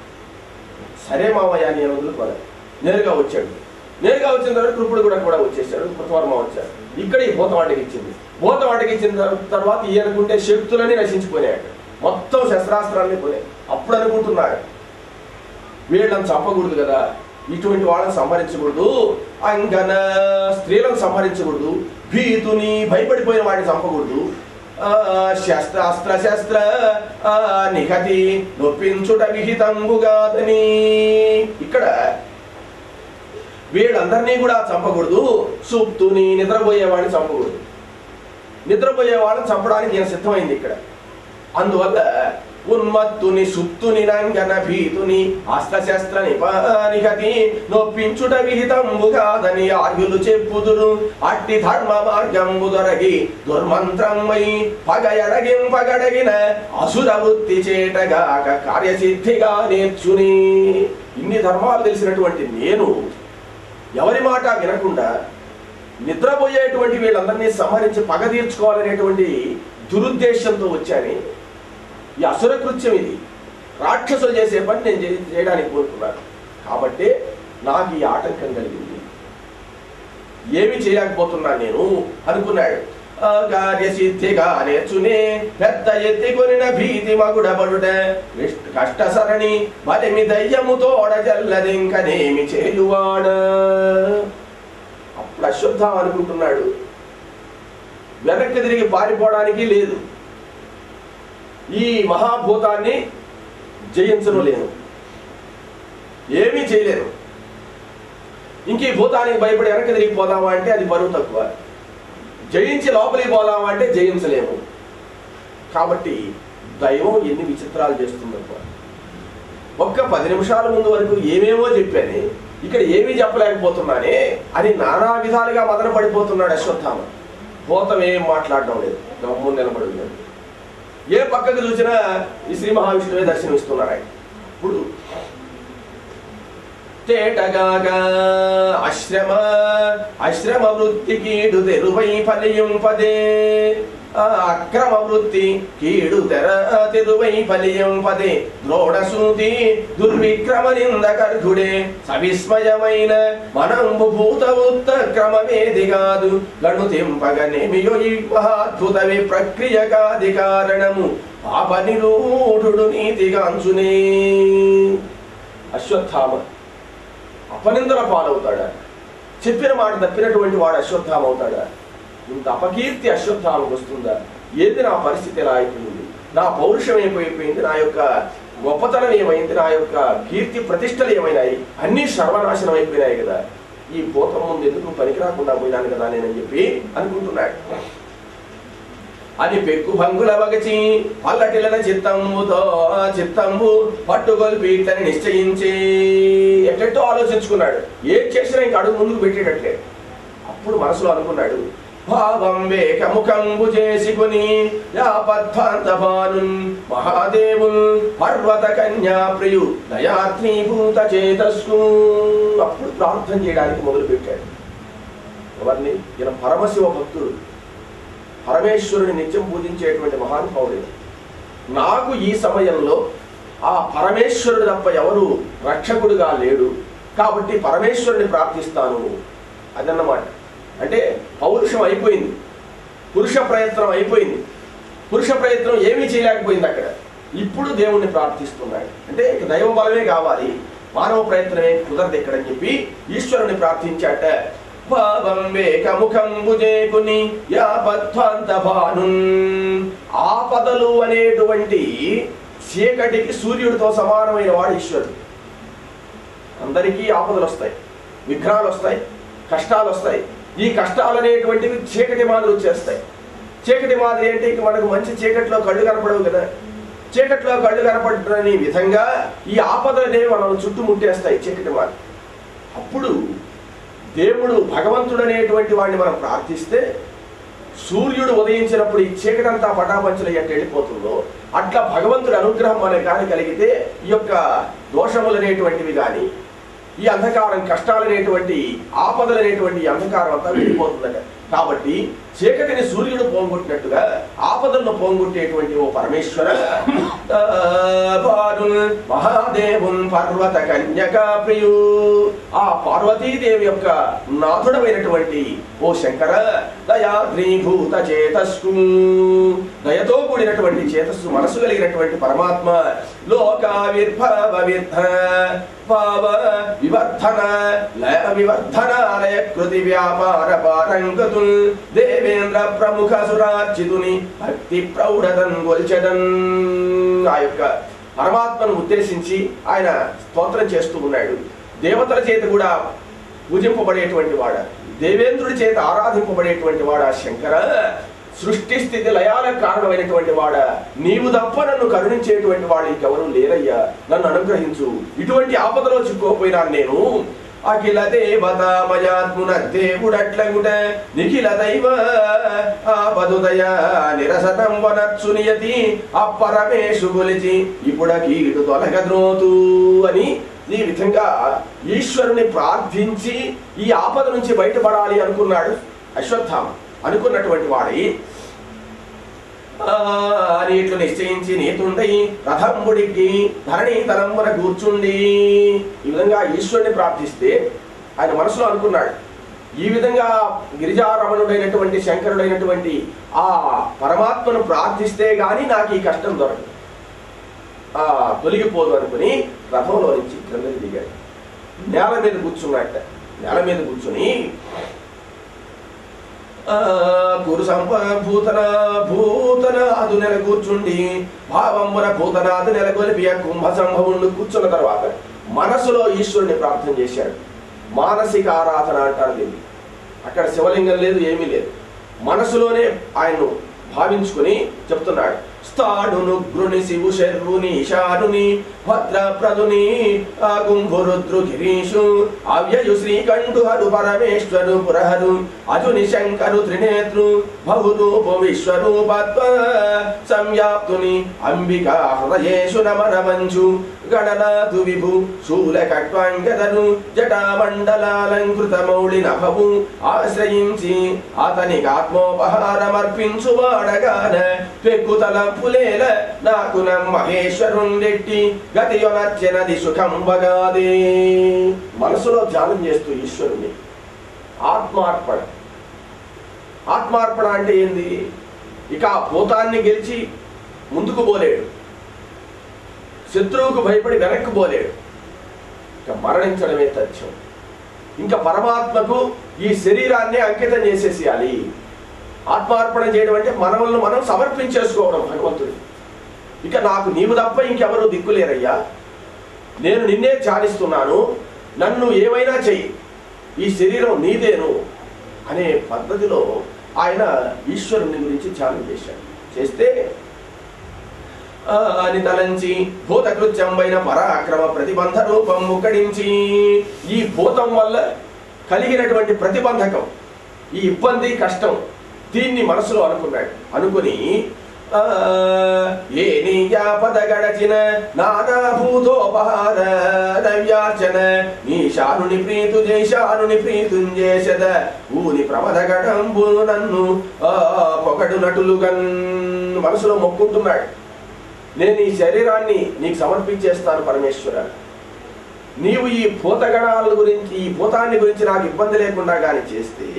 సరే మామయ్య నేను వదులుకోలేదు నేరుగా వచ్చాడు నేరుగా వచ్చిన తర్వాత కృపుడు కూడా కూడా వచ్చేసాడు కృతవర్మ వచ్చాడు ఇక్కడ ఈ భూతవాటికి ఇచ్చింది భూతవాటికి ఇచ్చిన తర్- తర్వాత ఈయనకుంటే శక్తులన్నీ నశించిపోయాడు మొత్తం శస్త్రాస్త్రాలన్నీ పోయాయి అప్పుడు అనుకుంటున్నాడు వీళ్ళని చంపకూడదు కదా ఇటువంటి వాళ్ళని సంహరించకూడదు అంగన స్త్రీలను సంహరించకూడదు భీతుని భయపడిపోయిన వాడిని చంపకూడదు ఆ, శస్త్ర అస్త్ర శస్త్ర ఆ, నిహతి నొప్పించుట విహితంబుగాదని ఇక్కడ వీళ్ళందరినీ కూడా చంపకూడదు సుప్తుని నిద్రపోయేవాడిని చంపకూడదు నిద్రపోయేవాళ్ళని చంపడానికి ఈయన సిద్ధమైంది ఇక్కడ అందువల్ల ఉన్మత్తుని సుత్తుని రంగన భీతుని అస్త్రశస్త్ర నిపానిహతి నొప్పించుట విహితంబు కాదని ఆర్యులు చెప్పుదురు అట్టి ధర్మ మార్గంబు దొరగి దుర్మంత్రమై పగయడగిం పగడగిన అసుర వృత్తి చేటగాక కార్యసిద్ధిగా నేర్చుని ఇన్ని ధర్మాలు తెలిసినటువంటి నేను ఎవరి మాట వినకుండా నిద్రపోయేటువంటి వీళ్ళందరినీ సంహరించి పగ తీర్చుకోవాలనేటువంటి దురుద్దేశంతో వచ్చాని ఈ అసుర కృత్యం ఇది రాక్షసులు చేసే పని నేను చే- చేయడానికి కోరుకున్నాను కాబట్టి నాకు ఈ ఆటంకం కలిగింది ఏమి చేయలేకపోతున్నాను నేను అనుకున్నాడు ఆ కార్యసిద్ధిగా నేర్చునే పెద్ద ఎత్తి కొనిన భీతి మగుడబడుట విష్ణు కష్ట సరణి బలిమి దయ్యము తోడజల్లదింకనేమి చేయువాడ అప్పుడు అశ్వత్థామ అనుకుంటున్నాడు వెనక్కి తిరిగి పారిపోవడానికి లేదు ఈ మహాభూతాన్ని జయించడం లేదు ఏమీ చేయలేరు ఇంక ఈ భూతానికి భయపడి వెనక్కి తిరిగి పోదామా అంటే అది బరువు తక్కువ జయించి లోపలికి పోదామా అంటే జయించలేము కాబట్టి దైవం ఎన్ని విచిత్రాలు చేస్తుందప్ప ఒక్క పది నిమిషాల ముందు వరకు ఏమేమో చెప్పాను ఇక్కడ ఏమీ చెప్పలేకపోతున్నానే అని నానా విధాలుగా మదన పడిపోతున్నాడు అశ్వత్థామ భూతం ఏం మాట్లాడడం లేదు గమ్ము నిలబడి ఉన్నాడు ఏ పక్కకు చూసినా ఈ శ్రీ మహావిష్ణువే దర్శనమిస్తున్నాడు ఆయన ఇప్పుడు తేటగాగా అశ్రమ అశ్రమ వృత్తి కీడు తెరువై ఫలింపదే ఆ అక్రమ వృత్తి కీడు తెర తెరువై ఫలింపదే ద్రోణసూతి దుర్విక్రమ నిందకర్ఘుడే సవిస్మయమైన మనంబు భూత ఉత్త క్రమమేది కాదు గణుతింపగనేమియో ఈ మహాద్భుత ప్రక్రియ కాది కారణము పాప నిరూఢుడు నీతిగాంచునే అశ్వత్థామ అపనిందల పాలవుతాడా చెప్పిన మాట తప్పినటువంటి వాడు అశ్వత్థామ అవుతాడా ఇంత అపకీర్తి అశ్వత్థామకు వస్తుందా ఏది నా పరిస్థితి ఎలా అయిపోయింది నా పౌరుషం ఏమైపోయింది నా యొక్క గొప్పతనం ఏమైంది నా యొక్క కీర్తి ప్రతిష్టలు ఏమైనాయి అన్నీ సర్వనాశనం అయిపోయినాయి కదా ఈ భూతం ముందు ఎందుకు పనికి రాకుండా పోయినాను కదా నేనని చెప్పి అనుకుంటున్నాడు అని పెక్కు భంగుల వగచి పల్లటిలన చిత్తంబుతో చిత్తంబు పట్టుగొల్పి ఇట్లని నిశ్చయించి ఎట్లెట్టో ఆలోచించుకున్నాడు ఏం చేసినా ఇంక అడుగు ముందుకు పెట్టేటట్లే అప్పుడు మనసులో అనుకున్నాడు భావం వేక ముఖంబు చేసుకుని యాపద్భాంత భాను మహాదేవుల్ పర్వత కన్యా ప్రియు దయాత్మీభూత చేతస్కు అప్పుడు ప్రార్థన చేయడానికి మొదలు పెట్టాడు ఎవరిని ఈయన పరమశివ భక్తుడు పరమేశ్వరుని నిత్యం పూజించేటువంటి మహానుభావుడు నాకు ఈ సమయంలో ఆ పరమేశ్వరుడు తప్ప ఎవరు రక్షకుడుగా లేడు కాబట్టి పరమేశ్వరుని ప్రార్థిస్తాను అదన్నమాట అంటే పౌరుషం అయిపోయింది పురుష ప్రయత్నం అయిపోయింది పురుష ప్రయత్నం ఏమీ చేయలేకపోయింది అక్కడ ఇప్పుడు దేవుణ్ణి ప్రార్థిస్తున్నాడు అంటే ఇక దైవ బలమే కావాలి మానవ ప్రయత్నమే కుదరదు ఇక్కడని చెప్పి ఈశ్వరుని ప్రార్థించాట భావం వేకముఖంబు చేకుని యాపత్వాంత భానున్ ఆపదలు అనేటువంటి చీకటికి సూర్యుడితో సమానమైన వాడు ఈశ్వరుడు అందరికీ ఆపదలు వస్తాయి విఘ్నాలు వస్తాయి కష్టాలు వస్తాయి ఈ కష్టాలు అనేటువంటివి చీకటి మాదిరి వచ్చేస్తాయి చీకటి మాదిరి అంటే ఇక మనకు మంచి చీకట్లో కళ్ళు కనపడవు కదా చీకట్లో కళ్ళు కనపడని విధంగా ఈ ఆపదలనేవి మనల్ని చుట్టుముట్టేస్తాయి చీకటి మాదిరి అప్పుడు దేవుడు భగవంతుడు అనేటువంటి వాడిని మనం ప్రార్థిస్తే సూర్యుడు ఉదయించినప్పుడు ఈ చీకటంతా పటాపంచలు ఎట్ట వెళ్ళిపోతుందో అట్లా భగవంతుడి అనుగ్రహం మనకి కానీ కలిగితే ఈ యొక్క దోషములు అనేటువంటివి కానీ ఈ అంధకారం కష్టాలు అనేటువంటి ఆపదలు అనేటువంటి ఈ అంధకారం అంతా వెళ్ళిపోతుందట కాబట్టి చీకటిని సూర్యుడు పోంగొట్టినట్టుగా ఆపదలను పోంగొట్టేటువంటి ఓ పరమేశ్వర ఆ, పారుల్ మహాదేవున్ పర్వత కన్యకా ప్రియు ఆ పార్వతీదేవి యొక్క నాథుడమైనటువంటి ఓ శంకర దయాద్రీభూత చేతస్సు దయతో కూడినటువంటి చేతస్సు మనసు కలిగినటువంటి పరమాత్మ లోకావిర్భవ విద్ధ భావ వివర్ధన లయ వివర్ధన లయ కృతి వ్యాపార పారంగతుల్ దేవేంద్ర ప్రముఖ సురార్చితుని భక్తి ప్రౌఢతన్ గొల్చెదన్ ఆ యొక్క పరమాత్మను ఉద్దేశించి ఆయన స్తోత్రం చేస్తూ ఉన్నాడు దేవతల చేత కూడా పూజింపబడేటువంటి వాడ దేవేంద్రుడి చేత ఆరాధింపబడేటువంటి వాడ శంకర సృష్టి స్థితి లయాలకు కారణమైనటువంటి వాడ నీవు తప్ప నన్ను కరుణించేటువంటి వాడు ఇంకెవరూ లేరయ్యా నన్ను అనుగ్రహించు ఇటువంటి ఆపదలో చిక్కోపోయినాను నేను అఖిల దేవతామయాత్మున దేవుడట్లగుట నిఖిల దైవ ఆపదుదయ నిరసనం వనత్సు నియతి అప్పరమేషు గొలిచి ఇప్పుడ కీడు తొలగద్రోతు అని ఈ విధంగా ఈశ్వరుని ప్రార్థించి ఈ ఆపద నుంచి బయటపడాలి అనుకున్నాడు అశ్వత్థామ అనుకున్నటువంటి వాడి ఆ, అని ఇట్లు నిశ్చయించి నీతుండై రథంబుడికి ధరణి తలంబున కూర్చుండి ఈ విధంగా ఈశ్వరుని ప్రార్థిస్తే ఆయన మనసులో అనుకున్నాడు ఈ విధంగా గిరిజారమణుడైనటువంటి శంకరుడైనటువంటి ఆ పరమాత్మను ప్రార్థిస్తే గాని నాకు ఈ కష్టం దొరకదు ఆ తొలగిపోదు అనుకుని రథంలో నుంచి క్రిందకి దిగాడు నేల మీద కూర్చున్నట్ట నేల మీద కూర్చుని ఆ, కురు సంప భూతన భూతన అదు నెల కూర్చుండి భావమున భూతనాథు నెలకొలిపి ఆ కుంభ సంభవుండు కూర్చున్న తర్వాత మనసులో ఈశ్వరుని ప్రార్థన చేశాడు మానసిక ఆరాధన అంటారు దీన్ని అక్కడ శివలింగం లేదు ఏమీ లేదు మనసులోనే ఆయన్ను భావించుకుని చెప్తున్నాడు స్థాడును గృని శివు శర్వుని ఈశానుని భద్రప్రదుని ఆగుంభురుద్రు గిరీషు అవ్యయు శ్రీకంఠు హరు పరమేశ్వరు పురహరు అజుని శంకరు త్రినేత్రు బహురూపు విశ్వరూపత్వ సంయాప్తుని అంబికా హృదయేషు నమనమంచు గణనాథు విభు శూల కట్వాంగదను జటామండలాలంకృత మౌళి నభవు ఆశ్రయించి అతనికి ఆత్మోపహారమర్పించు వాడగాన పెక్కుతల పులేల నాకు మహేశ్వరుండెట్టి గతియొనర్చెనది సుఖం బగాదే మనసులో ధ్యానం చేస్తూ ఈశ్వరుని ఆత్మార్పణ ఆత్మార్పణ అంటే ఏంది ఇక ఆ భూతాన్ని గెలిచి ముందుకు పోలేడు శత్రువుకు భయపడి వెనక్కి పోలేడు ఇక మరణించడమే తథ్యం ఇంకా పరమాత్మకు ఈ శరీరాన్ని అంకితం చేసేసేయాలి ఆత్మార్పణ చేయడం అంటే మనల్ని మనం సమర్పించేసుకోవడం భగవంతుడి ఇక నాకు నీవు తప్ప ఇంకెవరు దిక్కులేరయ్యా నేను నిన్నే ధ్యానిస్తున్నాను నన్ను ఏమైనా చెయ్యి ఈ శరీరం నీదేను అనే పద్ధతిలో ఆయన ఈశ్వరుని గురించి ధ్యానం చేశాడు చేస్తే ఆ, అని తలంచి భూతకృత్యంబైన పరాక్రమ ప్రతిబంధ రూపం ముక్కడించి ఈ భూతం వల్ల కలిగినటువంటి ప్రతిబంధకం ఈ ఇబ్బంది కష్టం దీన్ని మనసులో అనుకున్నాడు అనుకుని ఆ, ఏ నీయాపద గడచిన నానా భూతోపహార నవ్యార్చన నీ శానుని ప్రీతు జైశానుని ప్రీతుంజేసద ఊని ప్రమద గడంబు నన్ను ఆ, పొగడు నటులుగన్ మనసులో మొక్కుంటున్నాడు నేను ఈ శరీరాన్ని నీకు సమర్పించేస్తాను పరమేశ్వర నీవు ఈ భూతగణాల గురించి ఈ భూతాన్ని గురించి నాకు ఇబ్బంది లేకుండా కానీ చేస్తే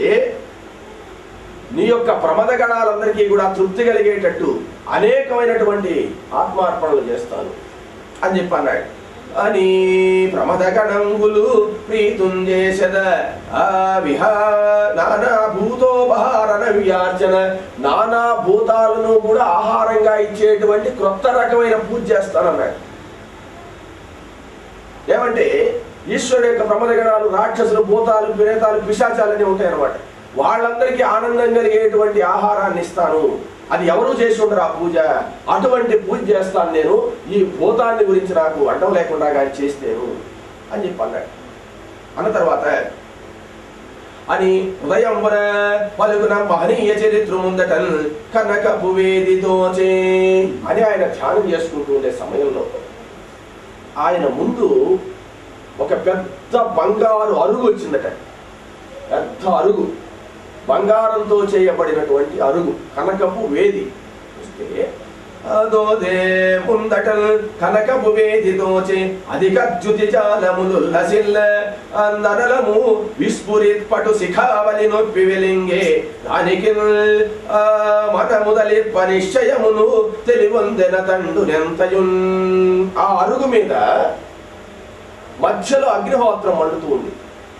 నీ యొక్క ప్రమద గణాలందరికీ కూడా తృప్తి కలిగేటట్టు అనేకమైనటువంటి ఆత్మార్పణలు చేస్తాను అని చెప్పి అన్నాడు అని ప్రమద గణంగులు ప్రీతుంజేసద ఆ విహా నానా భూతోపహారణ వ్యార్చన నానా భూతాలను కూడా ఆహారంగా ఇచ్చేటువంటి క్రొత్త రకమైన పూజ చేస్తానన్నాడు ఏమంటే ఈశ్వరుడు యొక్క ప్రమద గణాలు రాక్షసులు భూతాలు ప్రేతాలు పిశాచాలు అనేవి ఉంటాయి అన్నమాట వాళ్ళందరికీ ఆనందం కలిగేటువంటి ఆహారాన్ని ఇస్తాను అది ఎవరు చేసి ఉండరు ఆ పూజ అటువంటి పూజ చేస్తాను నేను ఈ భూతాన్ని గురించి నాకు అడ్డం లేకుండా కానీ చేస్తేను అని చెప్పి అన్నాడు అన్న తర్వాత అని హృదయంబర పలుకున మహనీయ చరిత్ర ముందటన్ కనక పువేదితోచే అని ఆయన ధ్యానం చేసుకుంటూ ఉండే సమయంలో ఆయన ముందు ఒక పెద్ద బంగారు అరుగు వచ్చిందట పెద్ద అరుగు బంగారంతో చేయబడినటువంటి అరుగు కనకపు వేది వస్తే అదోదే ముందటల్ కనకపు వేది దోచే అధిక జ్యుతి జాలములు లసిల్ల అందరలము విస్ఫురిత్ పటు శిఖావలి నొప్పి వెలింగే దానికి ఆ మన ముదలిప్ప నిశ్చయమును తెలివొందెన తండునెంతయున్ ఆ అరుగు మీద మధ్యలో అగ్నిహోత్రం మండుతూ ఉంది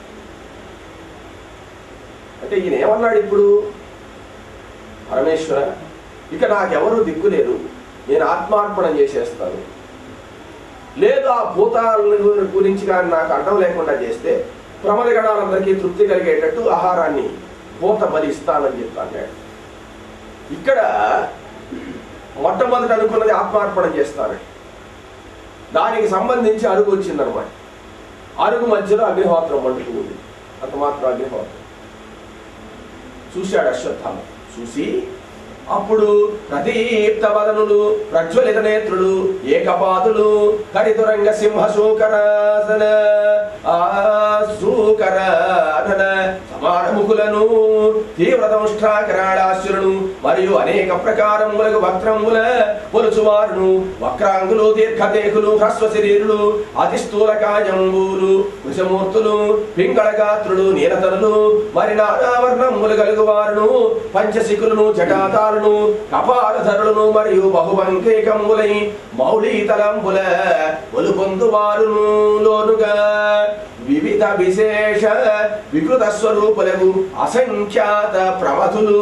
అంటే ఈయన ఏమన్నాడు ఇప్పుడు పరమేశ్వర ఇక నాకెవరు దిక్కులేరు నేను ఆత్మార్పణం చేసేస్తాను లేదు ఆ భూతాల గురించి కానీ నాకు అడ్డం లేకుండా చేస్తే ప్రమదగణాలందరికీ తృప్తి కలిగేటట్టు ఆహారాన్ని భూత బలి ఇస్తానని చెప్పి అన్నాడు ఇక్కడ మొట్టమొదటి అనుకున్నది ఆత్మార్పణం చేస్తానని దానికి సంబంధించి అరుగు వచ్చిందనమాట అరుగు మధ్యలో అగ్నిహోత్రం మండుతూ ఉంది అంత మాత్రం అగ్నిహోత్రం చూశాడు అశ్వత్థామ చూసి అప్పుడు ప్రదీప్త వదనులు ప్రజ్వలిత నేత్రులు ఏకపాతులు కరితురంగ సింహ శూకరాసన ఆ శూకరానన సమాన ముఖులను తీవ్రదంష్ట్రాకరాళాశ్రులను మరియు అనేక ప్రకారములకు వక్రముల పొలుచువారును వక్రాంగులు దీర్ఘదేకులు హ్రస్వ శరీరులు అతి స్థూల కాయంబులు వృషమూర్తులు పింగళగాత్రులు నీలతనులు మరి నానావర్ణములు కలుగువారును పంచశికులను జటాతారులను కపాలధరులను మరియు బహుబంకేకములై మౌళీతలంబుల ఒలుపొందువారును లోనుగా వివిధ విశేష వికృత స్వరూపులకు అసంఖ్యాత ప్రమథులు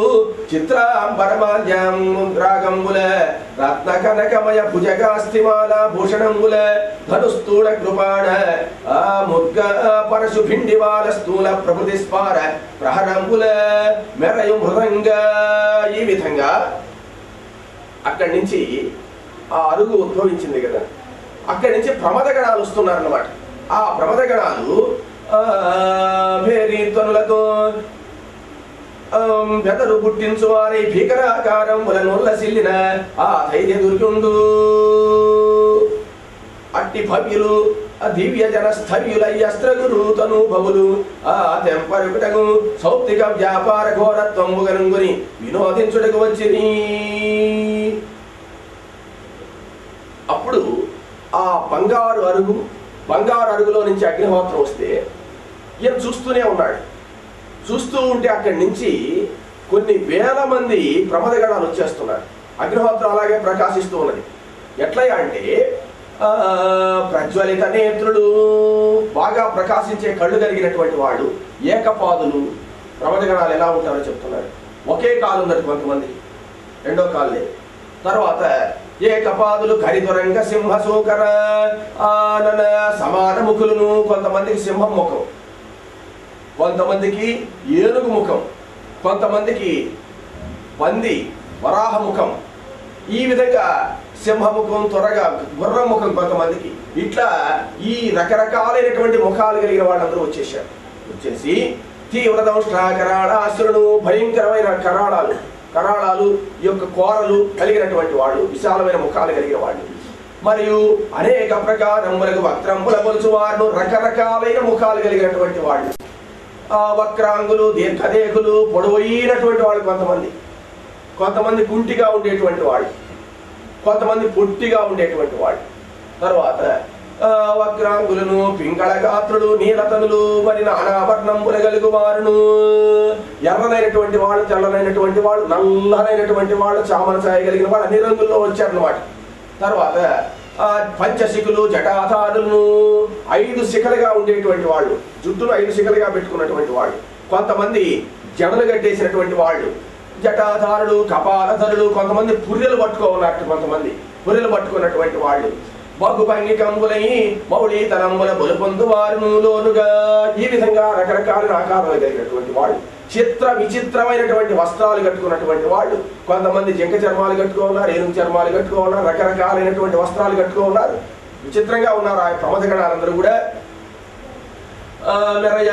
చిత్రాంబరమాల్యాంబుల రత్న కనకమయ భుజగాస్తిమాల భూషణంబుల ధనుస్థూల కృపాణ ఆ ముద్గ పరశు భిండివాల స్థూల ప్రకృతి స్పార ప్రహరంబుల మెరయు మృదంగ ఈ విధంగా అక్కడి నుంచి ఆ అరుగు ఉద్భవించింది కదా అక్కడి నుంచి ప్రమదగణాలు వస్తున్నారన్నమాట ఆ ప్రమదగణాలు ఆ, భేరీ ధ్వనులతో ఆం, బెదరు పుట్టించు వారి భీకరాకారం సిల్లిన ఆ ధైర్య దుర్గుండు అట్టి భవ్యులు ఆ దివ్య జన స్థవ్యులయ్యస్త్రగురు తనూభవులు ఆ తెంపరుకుటకు సౌప్తిక వ్యాపార ఘోరత్వము గనుంగుని వినోదించుటకు వచ్చిరి అప్పుడు ఆ బంగారు అరుగు బంగారు అరుగులో నుంచి అగ్నిహోత్రం వస్తే ఈయన చూస్తూనే ఉన్నాడు చూస్తూ ఉంటే అక్కడి నుంచి కొన్ని వేల మంది ప్రమదగణాలు వచ్చేస్తున్నారు అగ్నిహోత్రం అలాగే ప్రకాశిస్తూ ఉన్నది ఎట్లయ్యా అంటే ఆ, ప్రజ్వలిత నేత్రులు బాగా ప్రకాశించే కళ్ళు కలిగినటువంటి వాళ్ళు ఏకపాదులు ప్రమదగణాలు ఎలా ఉంటారో చెప్తున్నారు ఒకే కాలు ఉన్నది కొంతమంది రెండో కాలు లేదు తర్వాత ఏకపాదులు కరిదురంగ సింహ సూకర ఆనన సమాన ముఖులను కొంతమందికి సింహం ముఖం కొంతమందికి ఏనుగు ముఖం కొంతమందికి పంది వరాహ ముఖం ఈ విధంగా సింహముఖం త్వరగా గుర్రం ముఖం కొంతమందికి ఇట్లా ఈ రకరకాలైనటువంటి ముఖాలు కలిగిన వాళ్ళందరూ వచ్చేసారు వచ్చేసి తీవ్రదంష్ట్రాకరాళాసురుడు భయంకరమైన కరాళాలు కరాళాలు ఈ యొక్క కోరలు కలిగినటువంటి వాళ్ళు విశాలమైన ముఖాలు కలిగిన వాళ్ళు మరియు అనేక ప్రకారములకు వక్రంబుల పొలుచు వారు రకరకాలైన ముఖాలు కలిగినటువంటి వాళ్ళు ఆ వక్రాంగులు దీర్ఘదేకులు పొడవైనటువంటి వాళ్ళు కొంతమంది కొంతమంది కుంటిగా ఉండేటువంటి వాళ్ళు కొంతమంది పొట్టిగా ఉండేటువంటి వాళ్ళు తర్వాత ఆ, వక్రాంగులను పింగళ గాత్రులు నీలతనులు మరి నానావర్ణంబుల గలుగు వారును ఎర్రనైనటువంటి వాళ్ళు తెల్లనైనటువంటి వాళ్ళు నల్లనైనటువంటి వాళ్ళు చామన ఛాయ కలిగిన వాళ్ళు అన్ని రంగుల్లో వచ్చారన్నమాట తర్వాత ఆ పంచశిఖులు జటాధారులను ఐదు శిఖలుగా ఉండేటువంటి వాళ్ళు జుట్టును ఐదు శిఖలుగా పెట్టుకున్నటువంటి వాళ్ళు కొంతమంది జడలు కట్టేసినటువంటి వాళ్ళు జటాధారులు కపాలధరులు కొంతమంది పుర్రెలు పట్టుకో ఉన్నట్టు కొంతమంది పుర్రెలు పట్టుకున్నటువంటి వాళ్ళు బగు భంగికంబులై మౌళి తలంబుల బొలుపొందు వారును లోనుగా ఈ విధంగా రకరకాల ఆకారాలు కలిగినటువంటి వాళ్ళు చిత్ర విచిత్రమైనటువంటి వస్త్రాలు కట్టుకున్నటువంటి వాళ్ళు కొంతమంది జింక చర్మాలు కట్టుకో ఉన్నారు ఏనుగు చర్మాలు కట్టుకో ఉన్నారు రకరకాలైనటువంటి వస్త్రాలు కట్టుకో ఉన్నారు విచిత్రంగా ఉన్నారు ఆ ప్రమదగణాలందరూ కూడా ఆ, మెరయ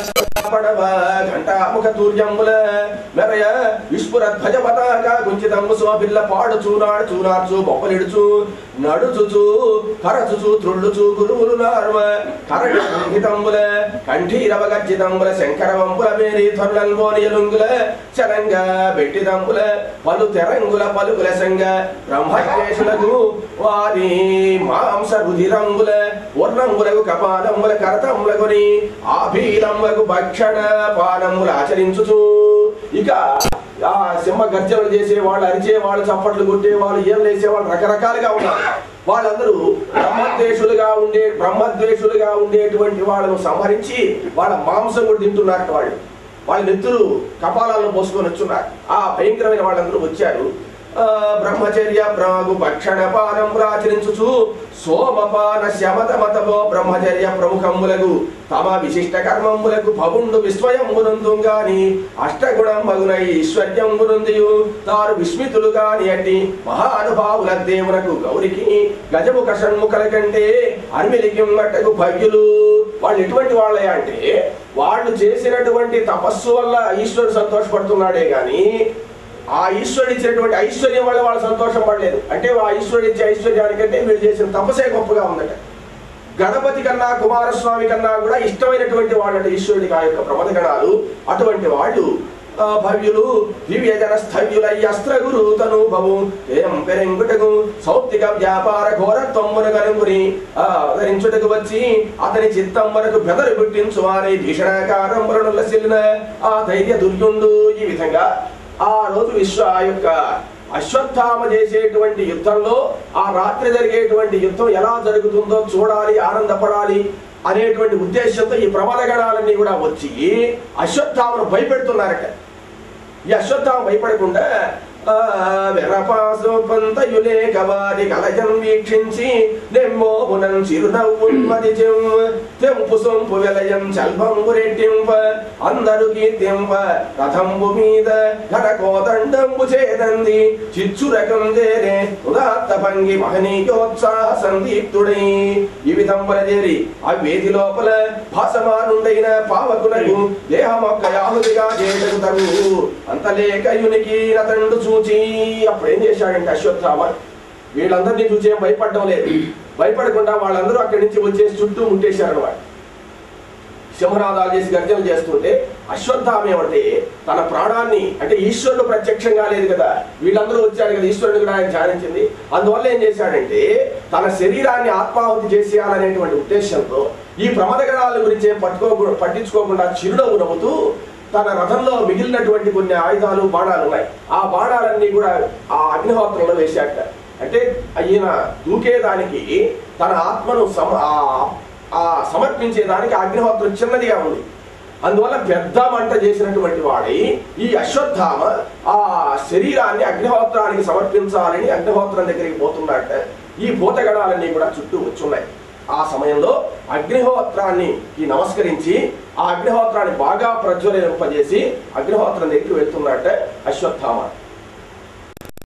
పడవ ఘంటాముఖ తూర్యముల మెరయ విస్ఫుర ధ్వజ పతాక కుంచితమ్ము సోపిల్ల పాడు చూనాడు చూనార్చు బొప్పలిడుచు నడుచుచు కరచుచు త్రుళ్ళుచు గురువులు నార్మ కరణ సంహితంబుల కంఠీరవ గర్జితంబుల శంకర వంపుల మేరి ధ్వనులంబోని ఎలుంగుల చరంగ బెట్టిదంబుల పలు తెరంగుల పలుకుల సంగ బ్రహ్మకేశులకు వారి మాంస రుధిరంబుల వర్ణంబులకు కపాలంబుల కరతములకొని ఆభీలంబకు భక్షణ పానములు ఆచరించుచు ఇక ఆ సింహ గర్జనలు చేసే వాళ్ళు అరిచే వాళ్ళు చప్పట్లు కొట్టే వాళ్ళు ఏం వేసే వాళ్ళు రకరకాలుగా ఉన్నారు వాళ్ళందరూ బ్రహ్మద్వేషులుగా ఉండే బ్రహ్మద్వేషులుగా ఉండేటువంటి వాళ్ళను సంహరించి వాళ్ళ మాంసం కూడా తింటున్నారు వాళ్ళు వాళ్ళ నెత్తులు కపాలాలను పోసుకొని వచ్చున్నారు ఆ భయంకరమైన వాళ్ళందరూ వచ్చారు ఆ, బ్రహ్మచర్య ప్రాగు భక్షణ పానం ఆచరించుచు సోమపాన శమత మతపో బ్రహ్మచర్య ప్రముఖములకు తమ విశిష్ట కర్మములకు భవుండు విస్వయంబునందు గాని అష్టగుణం మగున ఈశ్వర్యంబునందియు తారు విస్మితులు గాని అట్టి మహానుభావుల దేవునకు గౌరికి గజముఖ షణ్ముఖల కంటే అర్మిలికి మట్టకు భవ్యులు వాళ్ళు ఎటువంటి వాళ్ళే అంటే వాళ్ళు చేసినటువంటి తపస్సు వల్ల ఈశ్వరుడు సంతోషపడుతున్నాడే గాని ఆ ఈశ్వరుడు ఇచ్చినటువంటి ఐశ్వర్యం వల్ల వాళ్ళు సంతోషం పడలేదు అంటే ఆ ఈశ్వరుడు ఇచ్చే ఐశ్వర్యానికంటే వీళ్ళు చేసిన తపసే గొప్పగా ఉందట గణపతి కన్నా కుమారస్వామి కన్నా కూడా ఇష్టమైనటువంటి వాళ్ళంటే ఈశ్వరుడికి ఆ యొక్క ప్రమదగణాలు అటువంటి వాళ్ళు ఆ, భవ్యులు దివ్య జన స్థవ్యులై అస్త్ర గురు తను భవు ఏం పెరెంగుటకు సౌప్తిక వ్యాపార ఘోరత్వమున కనుగుని ఆ, అవతరించుటకు వచ్చి అతని చిత్తంబరకు బెదరు పుట్టించు వారి భీషణాకారంబులను లసిల్లిన ఆ ధైర్య దుర్యుండు ఈ విధంగా ఆ రోజు విశ్వ ఆ యొక్క అశ్వత్థామ చేసేటువంటి యుద్ధంలో ఆ రాత్రి జరిగేటువంటి యుద్ధం ఎలా జరుగుతుందో చూడాలి ఆనందపడాలి అనేటువంటి ఉద్దేశంతో ఈ ప్రమాదగణాలన్నీ కూడా వచ్చి అశ్వత్థామను భయపెడుతున్నారట ఈ అశ్వత్థామ భయపడకుండా ఆ, వెర్రపాసు పంతయులే గవారి కలజం వీక్షించి నెమ్మోమునం చిరునవ్వున్మది తెంపు సొంపు వెలయం చల్పంబు రెట్టింప అందరు కీర్తింప రథంబు మీద ఘటకోదండంబు చేదంది చిచ్చురకం చేరే ఉదాత్త భంగి మహనీయోత్సాహ సందీప్తుడై ఈ విధంబర చేరి ఆ వేది లోపల భాసమానుండైన పావకునకు దేహమొక్క యాహుదిగా చేయటకు తగు అంతలేకయునికి అతడు చూచి అప్పుడు ఏం చేశాడంటే అశ్వత్థామ వీళ్ళందరినీ చూసి ఏం భయపడడం లేదు భయపడకుండా వాళ్ళందరూ అక్కడి నుంచి వచ్చేసి చుట్టూ ఉంటేశారు అన్నమాట సింహనాదాలు చేసి గర్జనలు చేస్తుంటే అశ్వత్థామ ఏమంటే తన ప్రాణాన్ని అంటే ఈశ్వరుడు ప్రత్యక్షంగా లేదు కదా వీళ్ళందరూ వచ్చారు కదా ఈశ్వరుడు కూడా ఆయన ధ్యానించింది అందువల్ల ఏం చేశాడంటే తన శరీరాన్ని ఆత్మాహుతి చేసేయాలనేటువంటి ఉద్దేశంతో ఈ ప్రమదగణాల గురించి ఏం పట్టుకో పట్టించుకోకుండా చిరునవ్వు నవ్వుతూ తన రథంలో మిగిలినటువంటి కొన్ని ఆయుధాలు బాణాలు ఉన్నాయి ఆ బాణాలన్నీ కూడా ఆ అగ్నిహోత్రంలో వేశాట అంటే ఈయన దూకేదానికి తన ఆత్మను సమ ఆ- ఆ సమర్పించేదానికి ఆ అగ్నిహోత్రం చిన్నదిగా ఉంది అందువల్ల పెద్ద మంట చేసినటువంటి వాడై ఈ అశ్వత్థామ ఆ శరీరాన్ని అగ్నిహోత్రానికి సమర్పించాలని అగ్నిహోత్రం దగ్గరికి పోతున్నట్ట ఈ భూతగణాలన్నీ కూడా చుట్టూ వచ్చున్నాయి ఆ సమయంలో అగ్నిహోత్రాన్ని ఈ నమస్కరించి ఆ అగ్నిహోత్రాన్ని బాగా ప్రజ్వలింపజేసి అగ్నిహోత్రం దగ్గరికి వెళ్తున్నట్ట అశ్వత్థామ